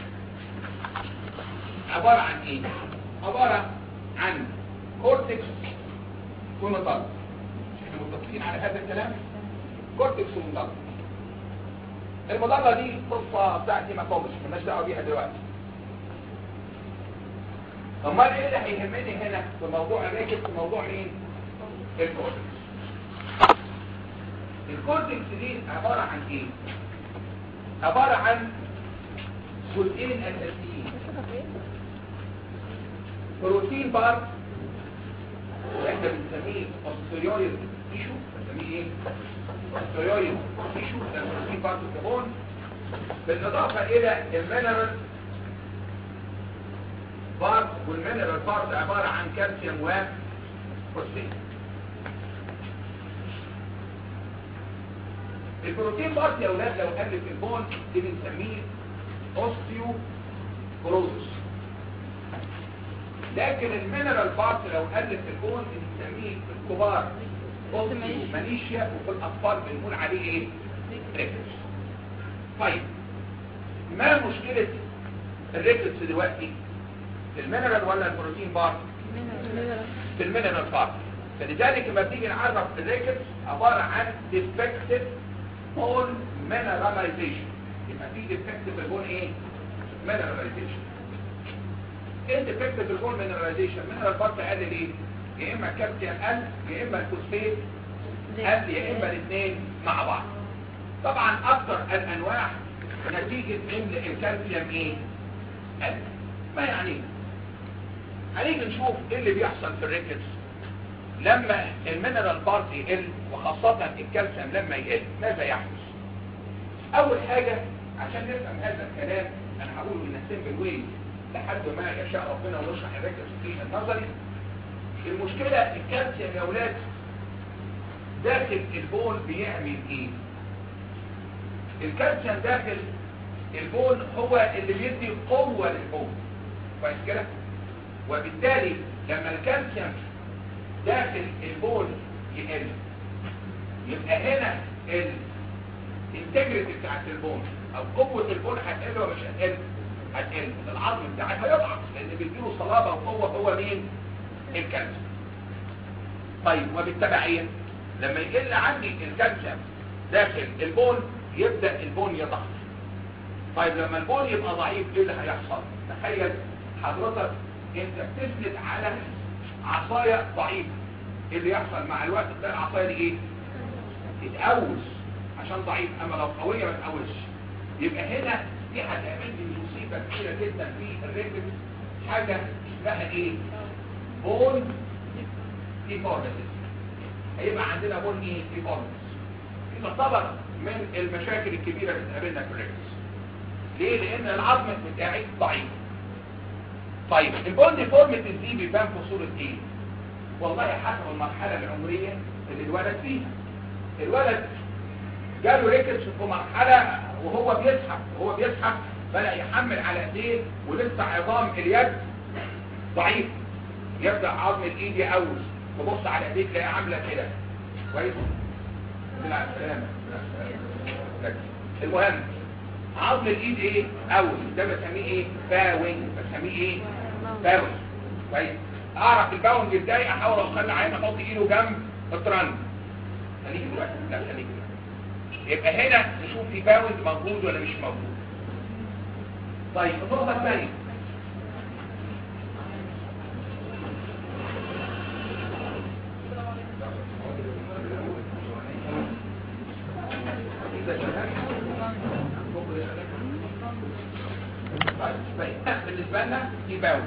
عباره عن ايه عباره عن كورتكس ومطلق احنا متفقين على هذا الكلام كورتكس ومطلق المظلة دي قصة بتاعتي ما كومش مالناش دعوة بيها دلوقتي امال ايه اللي هيهمني هنا في موضوع الريكت في موضوع مين الكورتكس الكورتكس دي عبارة عن ايه عبارة عن جزئين اساسيين بروتين بارت احنا بنسميه posterior tissue بنسميه ايه posterior tissue ده بروتين بارت الكبون بالاضافه الى المينرال بارت والمينرال بارت عباره عن كالسيوم وفوسفين البروتين بارت يا اولاد لو قل في البون دي بنسميه اوستيو بروزس لكن المينرال بارت لو قل في البون بنسميه في الكبار اوستيو ماليشيا وفي الاطفال بنقول عليه ايه ريكتس طيب ما مشكلة الريكتس دلوقتي في المينرال ولا البروتين بارت في المينرال بارت فلذلك لما بنيجي نعرف الريكتس عبارة عن defective bone mineralization يبقى في defective في البون ايه mineralization ايه defective في البون mineralization mineral بارت قل ليه يا اما كالسيوم قل يا اما الفوسفات قل يا اما الاثنين مع بعض طبعا اكثر الانواع نتيجة ان الكالسيوم ايه قل ما يعني هنيجي نشوف ايه اللي بيحصل في الريكتس لما المينرال بارت يقل وخاصة الكالسيوم لما يقل ماذا يحدث اول حاجة عشان نفهم هذا الكلام انا هقوله من السيمبل واي لحد ما يشاء ربنا ونشرح الريكتس في النظري المشكلة الكالسيوم يا ولاد داخل البون بيعمل ايه الكالسيوم داخل البون هو اللي بيدي قوة للبون كويس كده وبالتالي لما الكالسيوم داخل البون يقل يبقى هنا الانتجريتي بتاعت البون او قوة البون هتقل ولا مش هتقل هتقل العظم بتاعك هيضعف لان بيديله صلابة وقوة هو مين الكالسيوم طيب وبالتبعية لما يقل عندي الكالسيوم داخل البون يبدأ البون يضعف طيب لما البون يبقى ضعيف ايه اللي هيحصل تخيل حضرتك انت بتسند على عصاية ضعيفة ايه اللي يحصل مع الوقت تلاقي العصاية دي ايه تتقوس عشان ضعيف اما لو قوية ما تقوسش يبقى هنا دي هتعمل لي مصيبة كبيرة جدا في الريتم حاجة اسمها ايه بون ديفورميتي هيبقى عندنا بون ايه ديفورميتي تعتبر من المشاكل الكبيرة اللي بتقابلنا في الريكس ليه؟ لأن العظم بتاعي ضعيف طيب البون ديفورميتي دي بيبان في صورة ايه؟ والله حسب المرحلة العمرية اللي الولد فيها الولد جاله ريكس في مرحلة وهو بيزحف وهو بيزحف بدأ يحمل على ايديه ولسه عظام اليد ضعيف يبدأ عظم الايد يقوس تبص على ايديك تلاقيها عاملة كده كويس؟ بالعب سلامة ركز. المهم عظم الايد ايه اوس ده بسميه ايه باوينج بسميه ايه باوينج كويس اعرف الباوينج ازاي احاول اخلي عين احط ايده جنب الترند خليك دلوقتي لا خليك دلوقتي يبقى هنا نشوف في باوينج موجود ولا مش موجود طيب النقطه الثانيه طيب طيب بالنسبة لنا في باول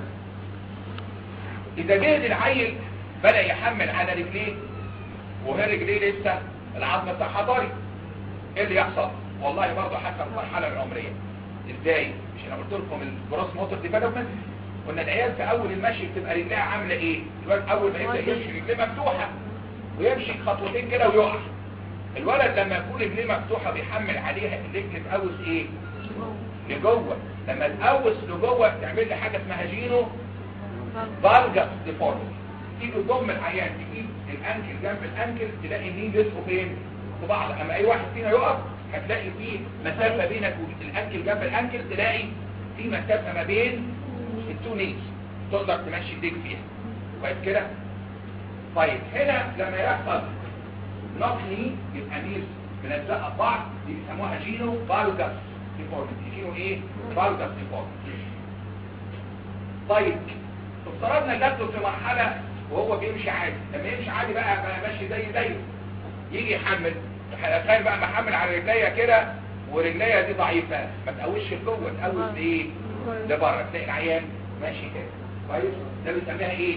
إذا جه العيل بدأ يحمل على رجليه وهي رجليه لسه العظم بتاعها طري ايه اللي يحصل؟ والله برضه حسب المرحلة العمرية ازاي؟ مش انا قلت لكم الجروس موتور ديفلوبمنت قلنا العيال في اول المشي بتبقى رجليها عاملة ايه؟ الولد اول ما يبدأ يمشي رجليه مفتوحة ويمشي خطوتين كده ويقع الولد لما يكون رجليه مفتوحة بيحمل عليها الرجل في اوس ايه؟ لجوه لما تقوس لجوه تعمل لي حاجه اسمها جينو فالجاس ديفورميتي تيجي تضم العيان تجيب الانكل جنب الانكل تلاقي النين لسه فين في بعض اما اي واحد فينا يقف هتلاقي فيه مسافه بينك والانكل جنب الانكل تلاقي في مسافه ما بين التو نيز تقدر تمشي ايديك فيها كويس كده طيب هنا لما يحصل نوك ني يبقى نيز ملزقه في بعض دي بيسموها جينو فالجاس ديفورميتي جينو ايه فالجاس ديفورميتي طيب افترضنا جاته في مرحله وهو بيمشي عادي لما يمشي عادي بقى بقى ماشي زي زيه يجي يحمل تخيل بقى محمل على رجليا كده ورجليا دي ضعيفه ما تقوش لجوه تقوش لايه لبره تلاقي العيان ماشي كده كويس ده بنسميها ايه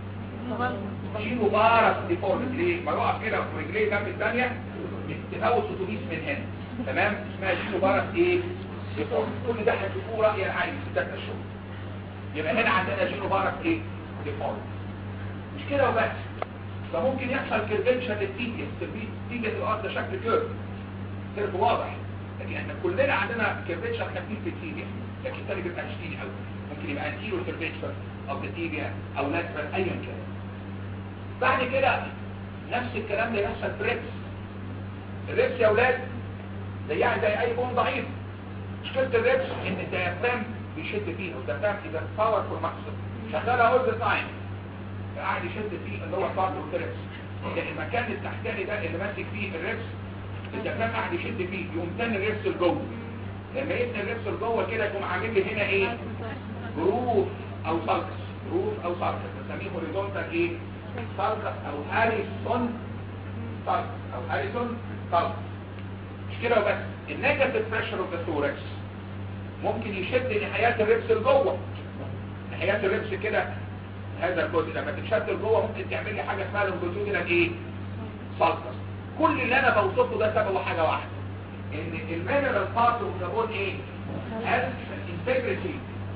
شيلوا بارس ديفورميتي ليه ما يقف كده ورجليه جنب الثانيه تفوت اتوبيس من هنا تمام اسمها شيلوا بارس ايه ديفورميتي كل ده هتشوفوه راي العين في ثلاث اشهر يبقى هنا عندنا شيلوا بارس ايه ديفورميتي مش كده وبس ده ممكن يحصل كيرفنشن للتيجة تيجة الارض ده شكل كيرف كيرف واضح لكن احنا كلنا عندنا كيرفنشن خفيف في التيجة لكن الثاني بيبقى شديد قوي ممكن يبقى انتيرو كيرفنشن او التيجة او لاترال ايا كان بعد كده نفس الكلام ده يحصل في الريبس الريبس يا اولاد زيها زي اي بون ضعيف مشكله الريبس ان الديافرام بيشد فيها والديافرام اذا باور فور ماكسيم شغاله اول ذا تايم قاعد يشد فيه اللي هو بارت اوف الريبس المكان التحتاني ده اللي ماسك فيه الريبس الديافرام قاعد يشد فيه يقوم تاني الريبس لجوه لما يتني الريبس لجوه كده يقوم عامل لي هنا ايه جروف او سالكس جروف او سالكس بنسميه هوريزونتال ايه سالكس او هاريسون سالكس او هاريسون سالكس مش كده وبس النيجاتيف بريشر اوف ذا ثوركس ممكن يشد نهايات الريبس لجوه نهايات الريبس كده هذا الجزء لما تتشد لجوه ممكن تعمل لي حاجه اسمها لونجيتودينال ايه سالكس كل اللي انا بوصفه ده سببه حاجه واحده ان المينرال بارت اوف ذا بون ايه has integrity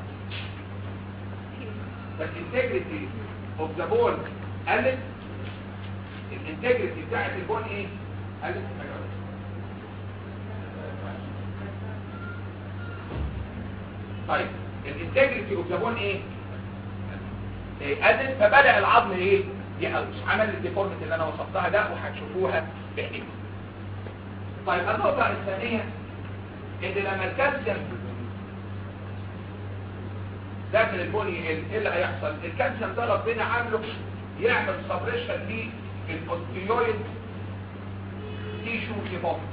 بس integrity of the bone قلت الانتجريتي بتاعت البون ايه قلت طيب الانتجريتي اوف ذا بون ايه إيه، قلت فبدا العظم ايه يقوس عمل الديفورميتي اللي انا وصفتها ده وهتشوفوها بعينيكم طيب النقطه الثانيه ان لما الكالسيوم داخل البني ايه اللي هيحصل الكالسيوم ده ربنا عامله يعمل سبريشن للبوستيرويد تيشو ديبوزيت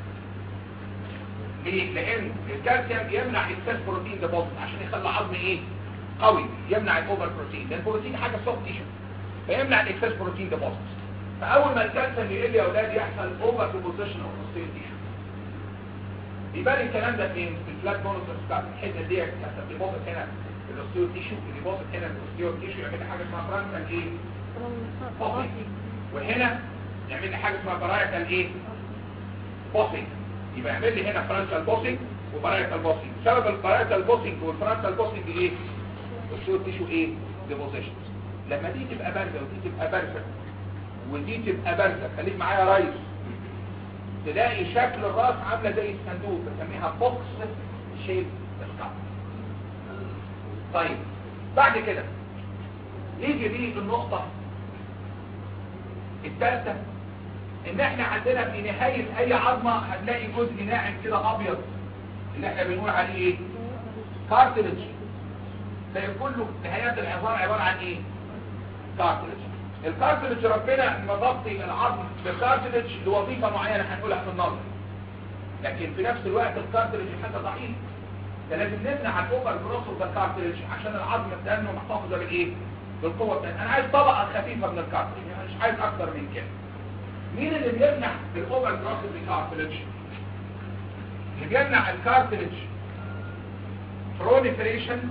ليه؟ لان الكالسيوم يمنع اكسس بروتين ديبوزيت عشان يخلي العظم ايه قوي يمنع الاوفر بروتين لان البروتين حاجه سوفت تيشو فيمنع الاكسس بروتين ديبوزيت فاول ما الكالسيوم يقل يا اولاد يحصل اوفر ديبوزيشن اوف بروتين تيشو يبان الكلام ده فين في الفلات مونوسيس بتاعت الحته دي بتاعت الديبوزيت هنا الاوستيو تيشو الديبوزيت هنا الاوستيو تيشو يعمل حاجه اسمها فرانكال ايه بوسنج وهنا يعمل لي حاجه اسمها برايتال ايه بوسنج يبقى يعمل لي هنا فرانكال بوسنج وبرايتال بوسنج سبب البرايتال بوسنج والفرانكال بوسنج ايه الاوستيو تيشو ايه ديبوزيشن لما دي تبقى بارده ودي تبقى بارده ودي تبقى بارده خليك معايا يا ريس تلاقي شكل الراس عامله زي الصندوق بنسميها بوكس شيب سكاب طيب بعد كده يجي دي النقطة الثالثة ان احنا عندنا في نهاية اي عظمة هتلاقي جزء ناعم كده ابيض اللي احنا بنقول عليه ايه كارتلج تلاقي كله نهايات العظام عبارة عن ايه كارتلج الكارتلج ربنا مغطي العظم بالكارتلج لوظيفة معينة هنقولها في النظر لكن في نفس الوقت الكارتلج حاجة ضعيفة ده لازم نمنع الاوفر جروث اوف ذا كارتلج عشان العظم بتاعنا محتفظه بالايه بالقوه بتاعتنا انا عايز طبقه خفيفه من الكارتلج انا مش عايز اكتر من كده مين اللي بيمنع الاوفر جروث اوف ذا كارتلج اللي بيمنع الكارتلج proliferation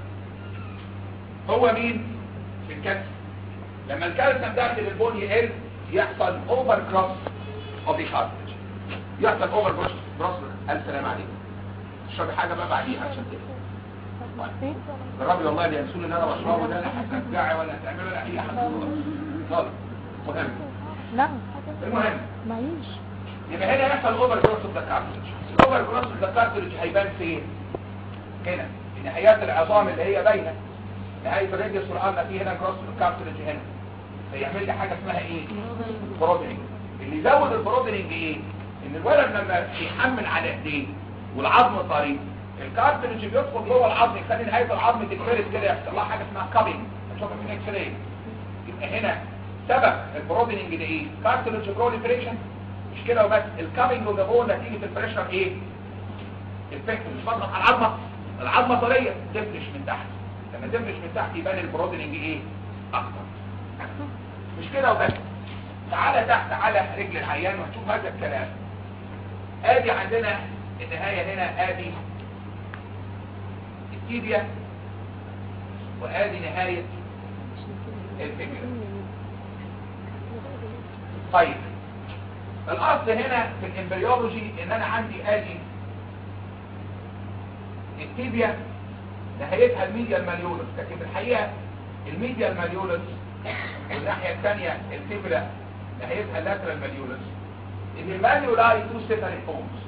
هو مين الكالسيوم لما الكالسيوم داخل البون يقل يحصل اوفر كروس اوف ذا كارتلج يحصل اوفر كروس السلام عليكم تشربي حاجه بقى بعديها عشان كده جربي والله اللي ينسون ان انا بشربه ده لا هترجعي ولا هتعملي ولا اي حاجه خالص مهم لا المهم معيش يبقى هنا يحصل اوفر جروث اوف ذا كارتلج الاوفر جروث اوف ذا كارتلج هيبان فين هنا في نهايات العظام اللي هي باينه نهايه الريديوس والارنا في هنا جروث اوف كارتلج هنا فيعمل لي حاجه اسمها ايه برودنينج اللي يزود البرودنينج ايه ان الولد لما يحمل على ايديه والعظم طري الكارتلج بيدخل جوه العظم يخلي نهايه العظم تتفرد كده يحصل لها حاجه اسمها كابينج هنشوفها في الاكس راي يبقى هنا سبب البرودنينج ده ايه كارتلج بروليفريشن مش كده وبس الكابينج وده هو نتيجه البريشر ايه الفكت مش بضغط على العظمه العظمه طريه تفرش من تحت لما تفرش من تحت يبان البرودنينج ايه اكتر مش كده وبس تعالى تحت على رجل العيان وهتشوف هذا الكلام ادي عندنا النهاية هنا ادي التيبيا وادي نهاية الفكرة طيب الاصل هنا في الامبريولوجي ان انا عندي ادي التيبيا نهايتها الميديا الماليولس لكن في الحقيقة الميديا الماليولس والناحية الثانية التيبيا نهايتها اللاترال ماليولس ان الماليولاي تو سيبريت فورمز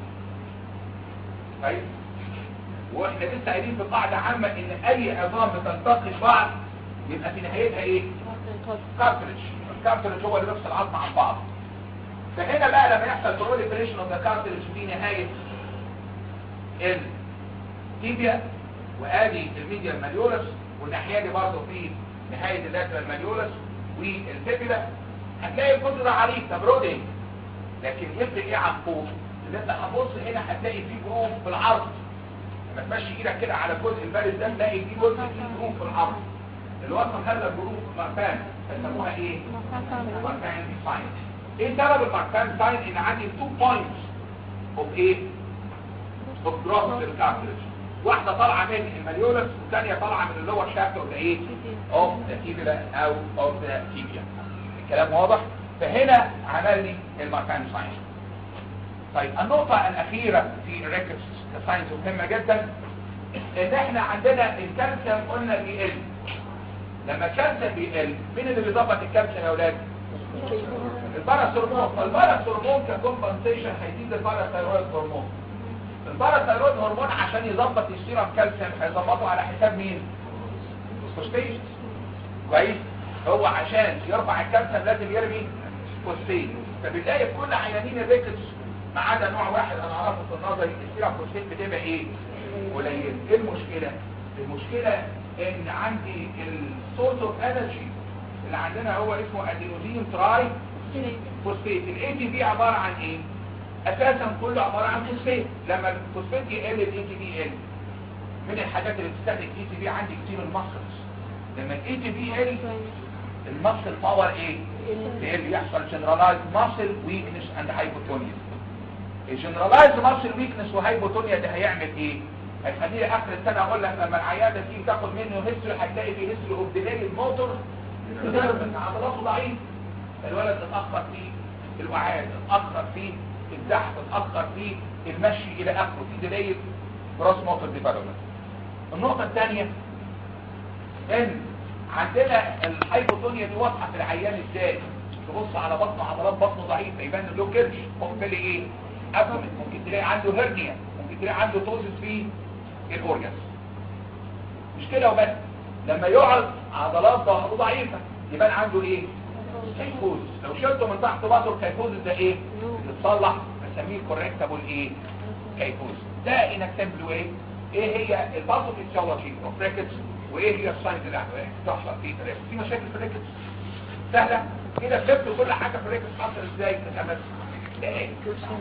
طيب واحنا لسه قايلين في قاعده عامه ان اي عظام بتلتقي ببعض يبقى في نهايتها ايه كارتريج الكارتريج هو اللي بيفصل العظم عن بعض فهنا بقى لما يحصل بروليفريشن اوف ذا كارتريج في نهايه التيبيا وادي الميديا الماليولس والناحيه دي برضه في نهايه اللاترال ماليولس والفيبيلا هتلاقي الجزء ده عريض ده برودنج لكن يفرق ايه عن فوق اللي انت هتبص هنا هتلاقي فيه جروف في العرض لما تمشي ايدك كده على الجزء البارز ده تلاقي فيه جزء فيه جروف في العرض اللي وصل هذا الجروف مارفان بيسموها ايه مارفان ساين ايه سبب المارفان ساين ان عندي تو بوينتس اوف ايه اوف جروث للكارتريج واحده طالعه من الماليولس والثانيه طالعه من اللور شافت اوف ايه اوف ذا تيبيا او اوف ذا تيبيا الكلام واضح فهنا عمل لي المارفان ساين طيب النقطة الأخيرة في الريكورس كساينس مهمة جدا إن إحنا عندنا الكالسيوم قلنا بيقل لما الكالسيوم بيقل مين اللي بيظبط الكالسيوم يا أولاد؟ الباراثيرمون فالباراثيرمون ككومبنسيشن هيزيد الباراثيرويد هرمون الباراثيرويد هرمون عشان يظبط السيرم كالسيوم هيظبطه على حساب مين؟ الفوسفيت كويس؟ هو عشان يرفع الكالسيوم لازم يرمي فوسفيت فبنلاقي في كل عيانين الريكتس ما عدا نوع واحد انا اعرفه في النظري السيرم فوسفيت بتبقى ايه قليل ايه المشكله المشكله ان عندي السورس اوف انرجي اللي عندنا هو اسمه ادينوزين تراي فوسفيت الاي تي بي عباره عن ايه اساسا كله عباره عن فوسفيت لما الفوسفيت يقل الاي تي بي يقل من الحاجات اللي بتستهلك الاي تي بي عندي كتير المسلز لما الاي تي بي يقل المسل باور ايه يقل يحصل جنرالايز ماسل ويكنس اند هايبوتونيا الجنرالايز ماسل ويكنس وهايبوتونيا ده هيعمل ايه هيخليه اخر السنه اقول لك لما العياده تيجي تاخد منه هيستوري هتلاقي في هيستوري اوف ديلي الموتور ديترمنت عضلاته ضعيف الولد اتاخر في الوعاد اتاخر في الزحف اتاخر في المشي الى اخره في ديلي جروس موتور ديفلوبمنت النقطه الثانيه ان عندنا الهايبوتونيا دي واضحه في العيان ازاي تبص على بطنه عضلات بطنه ضعيفه يبان له كرش ممكن تلاقي ايه ابدومن ممكن تلاقي عنده هرنيا ممكن تلاقي عنده توزس في الاورجنز مش كده وبس لما يقعد عضلات ظهره ضعيفه يبان عنده ايه كيفوز لو شلته من تحت باطه الكيفوز ده ايه يتصلح بسميه كوركتابل ايه كيفوز ده ان اكسمبل واي ايه هي الباثوفيسيولوجي اوف ريكتس وايه هي الساينز اللي هتحصل في الريكتس في مشاكل في الريكتس سهله كده فهمت كل حاجه في الريكتس حصل ازاي تتعمل ايه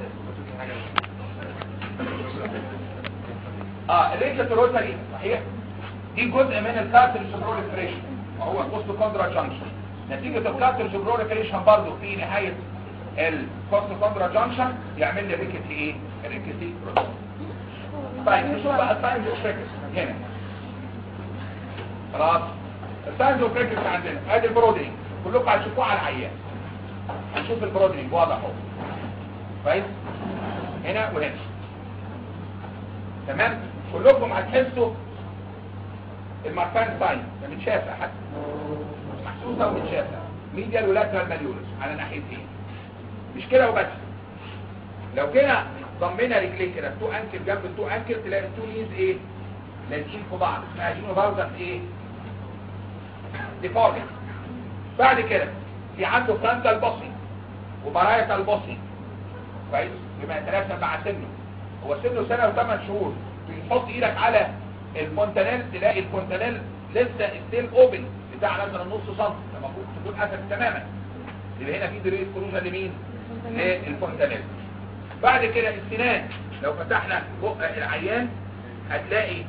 اه الريكتس روتري صحيح دي جزء من الكارتريج بروليفريشن وهو كوست كوندرا جانكشن نتيجة الكارتريج بروليفريشن برضه في نهاية الكوست كوندرا جانكشن يعمل لي ريكت ايه ريكت ايه طيب نشوف بقى الساينز اوف ريكت هنا خلاص الساينز اوف ريكت عندنا ادي البرودينج كلكم هتشوفوه على العيان هنشوف البرودينج واضح اهو كويس هنا وهنا تمام كلكم هتحسوا الماركان ساين ده متشافه حتى محسوسه ومتشافه ميديال ولاترال ماليولس على ناحيتين مش كده وبس لو كده ضمينا رجليه كده تو انكل جنب التو انكل تلاقي التو نيز ايه لازقين في بعض اسمها جينو باوزر ايه ديفورمي بعد كده في عنده فرانتال بوسي وبرايتال بوسي كويس بما يتناسب مع سنه هو سنه سنه وثمان شهور تحط ايدك على الفونتانيل تلاقي الفونتانيل لسه ستيل اوبن بتاع مثلا نص سم المفروض تكون قفل تماما يبقى هنا في دريس كروجه لمين للفونتانيل بعد كده السنان لو فتحنا بق العيان هتلاقي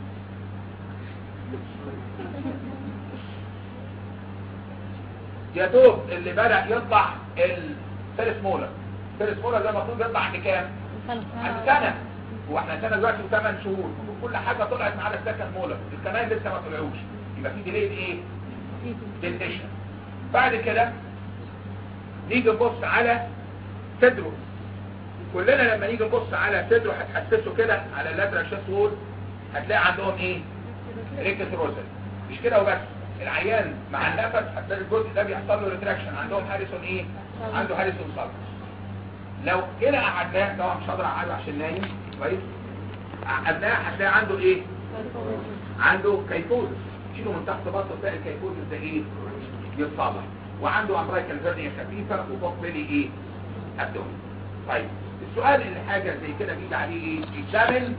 يا دوب اللي بدأ يطلع الفيرس مولر الفيرس مولر ده المفروض يطلع عند كام؟ عند سنة واحنا سنة دلوقتي وثمان شهور المفروض كل حاجة طلعت ما عدا السكن مولر الكمان لسه ما طلعوش يبقى في ديلي ايه؟ دنتيشن بعد كده نيجي نبص على صدره كلنا لما نيجي نبص على صدره هتحسسه كده على اللاترال شاست وول هتلاقي عندهم ايه؟ ريكت روزل مش كده وبس العيان مع النفس هتلاقي الجزء ده بيحصل له ريتراكشن عندهم هاريسون ايه؟ عنده هاريسون صلب لو كده قعدناه طبعا مش هقدر اقعده عشان نايم كويس قعدناه هتلاقي عنده ايه؟ عنده كيفوز شيله من تحت بطنه تلاقي الكيفوز ده ايه؟ يتصلح وعنده امبرايكال فيرنيا خفيفه وفوق بيلي ايه؟ ابدومين طيب السؤال اللي حاجه زي كده بيجي عليه ايه؟ اكزامن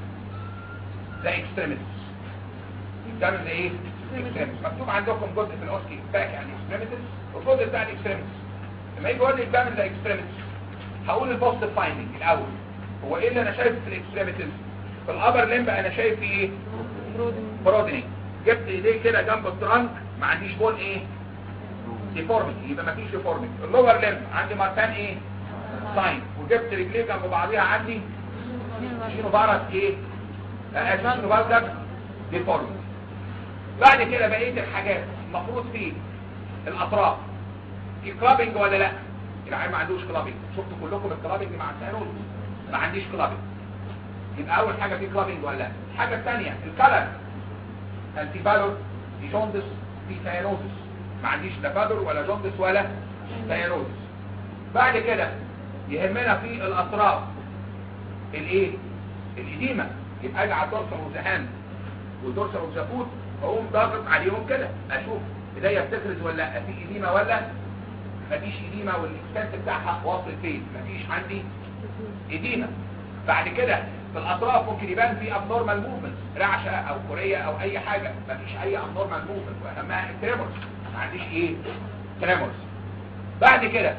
ذا اكستريميتيز اكزامن ذا ايه؟ extremities. مكتوب عندكم جزء في الاوسكي باك يعني اكستريميتيز والجزء بتاع الاكستريميتيز لما يجي يقول لي اكزامن ذا اكستريميتيز هقول البوست فايندنج الاول هو ايه اللي انا شايفه في الاكستريميتيز في الابر لمب انا شايف فيه ايه برودنينج جبت ايديه كده جنب الترانك ما عنديش بون ايه ديفورميتي يبقى ما فيش ديفورميتي اللور لمب عندي ماركان ايه ساين وجبت رجليه جنب بعضيها عندي شنو بارس ايه آه، شنو بارس ديفورميتي بعد كده بقيه الحاجات المفروض في الاطراف في كلابنج ولا لا العيال ما عندوش كلابنج شفتوا كلكم الكلابنج مع السيروز ما عنديش كلابنج يبقى اول حاجه في كلابنج ولا لا الحاجه الثانيه الكلر هل في بالور في جوندس في سيروزس ما عنديش لا بالور ولا جوندس ولا سيروزس بعد كده يهمنا في الاطراف الايه الاديمه يبقى اجي على الدورسال والذهان والدورسال والزفوت اقوم ضاغط عليهم كده اشوف ايديا بتفرز ولا لا في اديمه ولا مفيش اديمه والاكستنس بتاعها واصل فين مفيش عندي اديمه بعد كده في الاطراف ممكن يبان في ابنورمال موفمنت رعشه او كوريه او اي حاجه مفيش اي ابنورمال موفمنت واهمها التريمورز ما عنديش ايه تريمورز بعد كده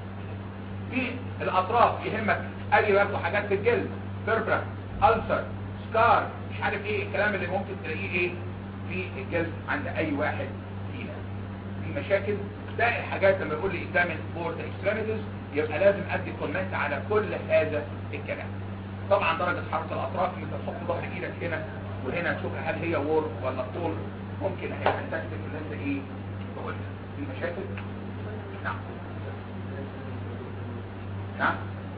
في الاطراف يهمك ادي برضه حاجات في الجلد بيربرا ألسر سكار مش عارف ايه الكلام اللي ممكن تلاقيه ايه في الجلد عند اي واحد فينا في مشاكل ده الحاجات لما يقول لي examine for the extremities يبقى لازم ادي كومنت على كل هذا الكلام طبعا درجة حرارة الاطراف انت تحط ظهر ايدك هنا وهنا تشوف هل هي وور ولا طول ممكن هي تكتب اللي انت ايه تقولها في مشاكل نعم نعم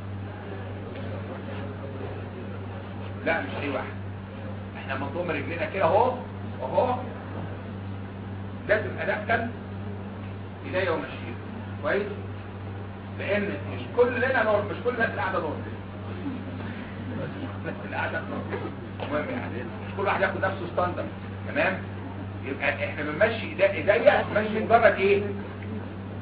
لا مش اي واحد احنا منضم رجلنا كده اهو اهو لازم ادخل ايديا ومشيها كويس لان مش كلنا نور مش كل الناس اللي قاعده نور الناس اللي قاعده نور المهم يعني مش كل واحد ياخد نفسه ستاندرد تمام يبقى احنا بنمشي ايديا ايديا ماشي مجرد ايه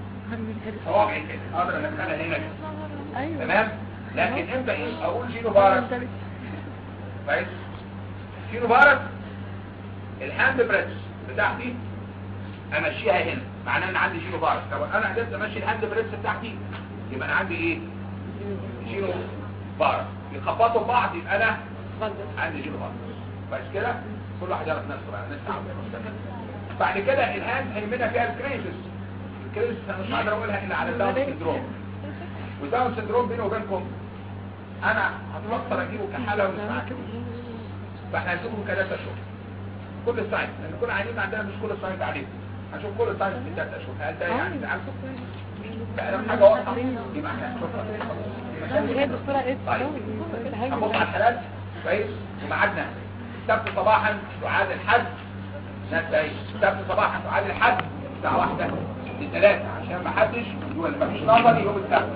صوابعي كده اقدر ادخلها هنا كده ايوه تمام لكن امتى ايه اقول جينو بارك كويس جينو بارك الهاند بريس بتاعتي امشيها هنا معناه ان عندي جينو بارك لو انا قدرت امشي الهاند بريس بتاعتي يبقى انا عندي ايه جينو بارك يخبطوا بعض يبقى انا عندي جينو بارك كويس كده كل واحد يعرف نفسه بقى نفسه عاوز بعد كده الهاند هيمنها فيها الكريسس الكريسس انا مش هقدر اقولها الا على الداون سندروم والداون سندروم بيني وبينكم انا هتفكر اجيبه كحاله ومش معاك فاحنا هنشوفه ثلاثة اشهر كل سايت لان كل عيانين عندنا مش كل سايت عليه هنشوف كل سايت في ثلاثة اشهر هل ده يعني تعالوا فاهم حاجه واضحه يبقى احنا هنشوفها هي الدكتوره ايه طيب هنبص على الحالات كويس وميعادنا السبت صباحا تعاد الحد ناس ايه السبت صباحا تعاد الحد الساعه واحدة لثلاثة عشان ما حدش يقول ما فيش نظري يوم السبت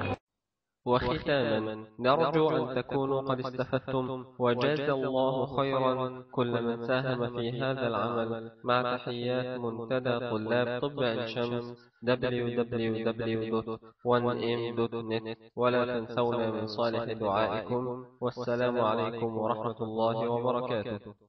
وختاما نرجو أن تكونوا قد استفدتم وجاز الله خيرا كل من ساهم في هذا العمل مع تحيات منتدى طلاب طب عين شمس www.1m.net ولا تنسونا من صالح دعائكم والسلام عليكم ورحمة الله وبركاته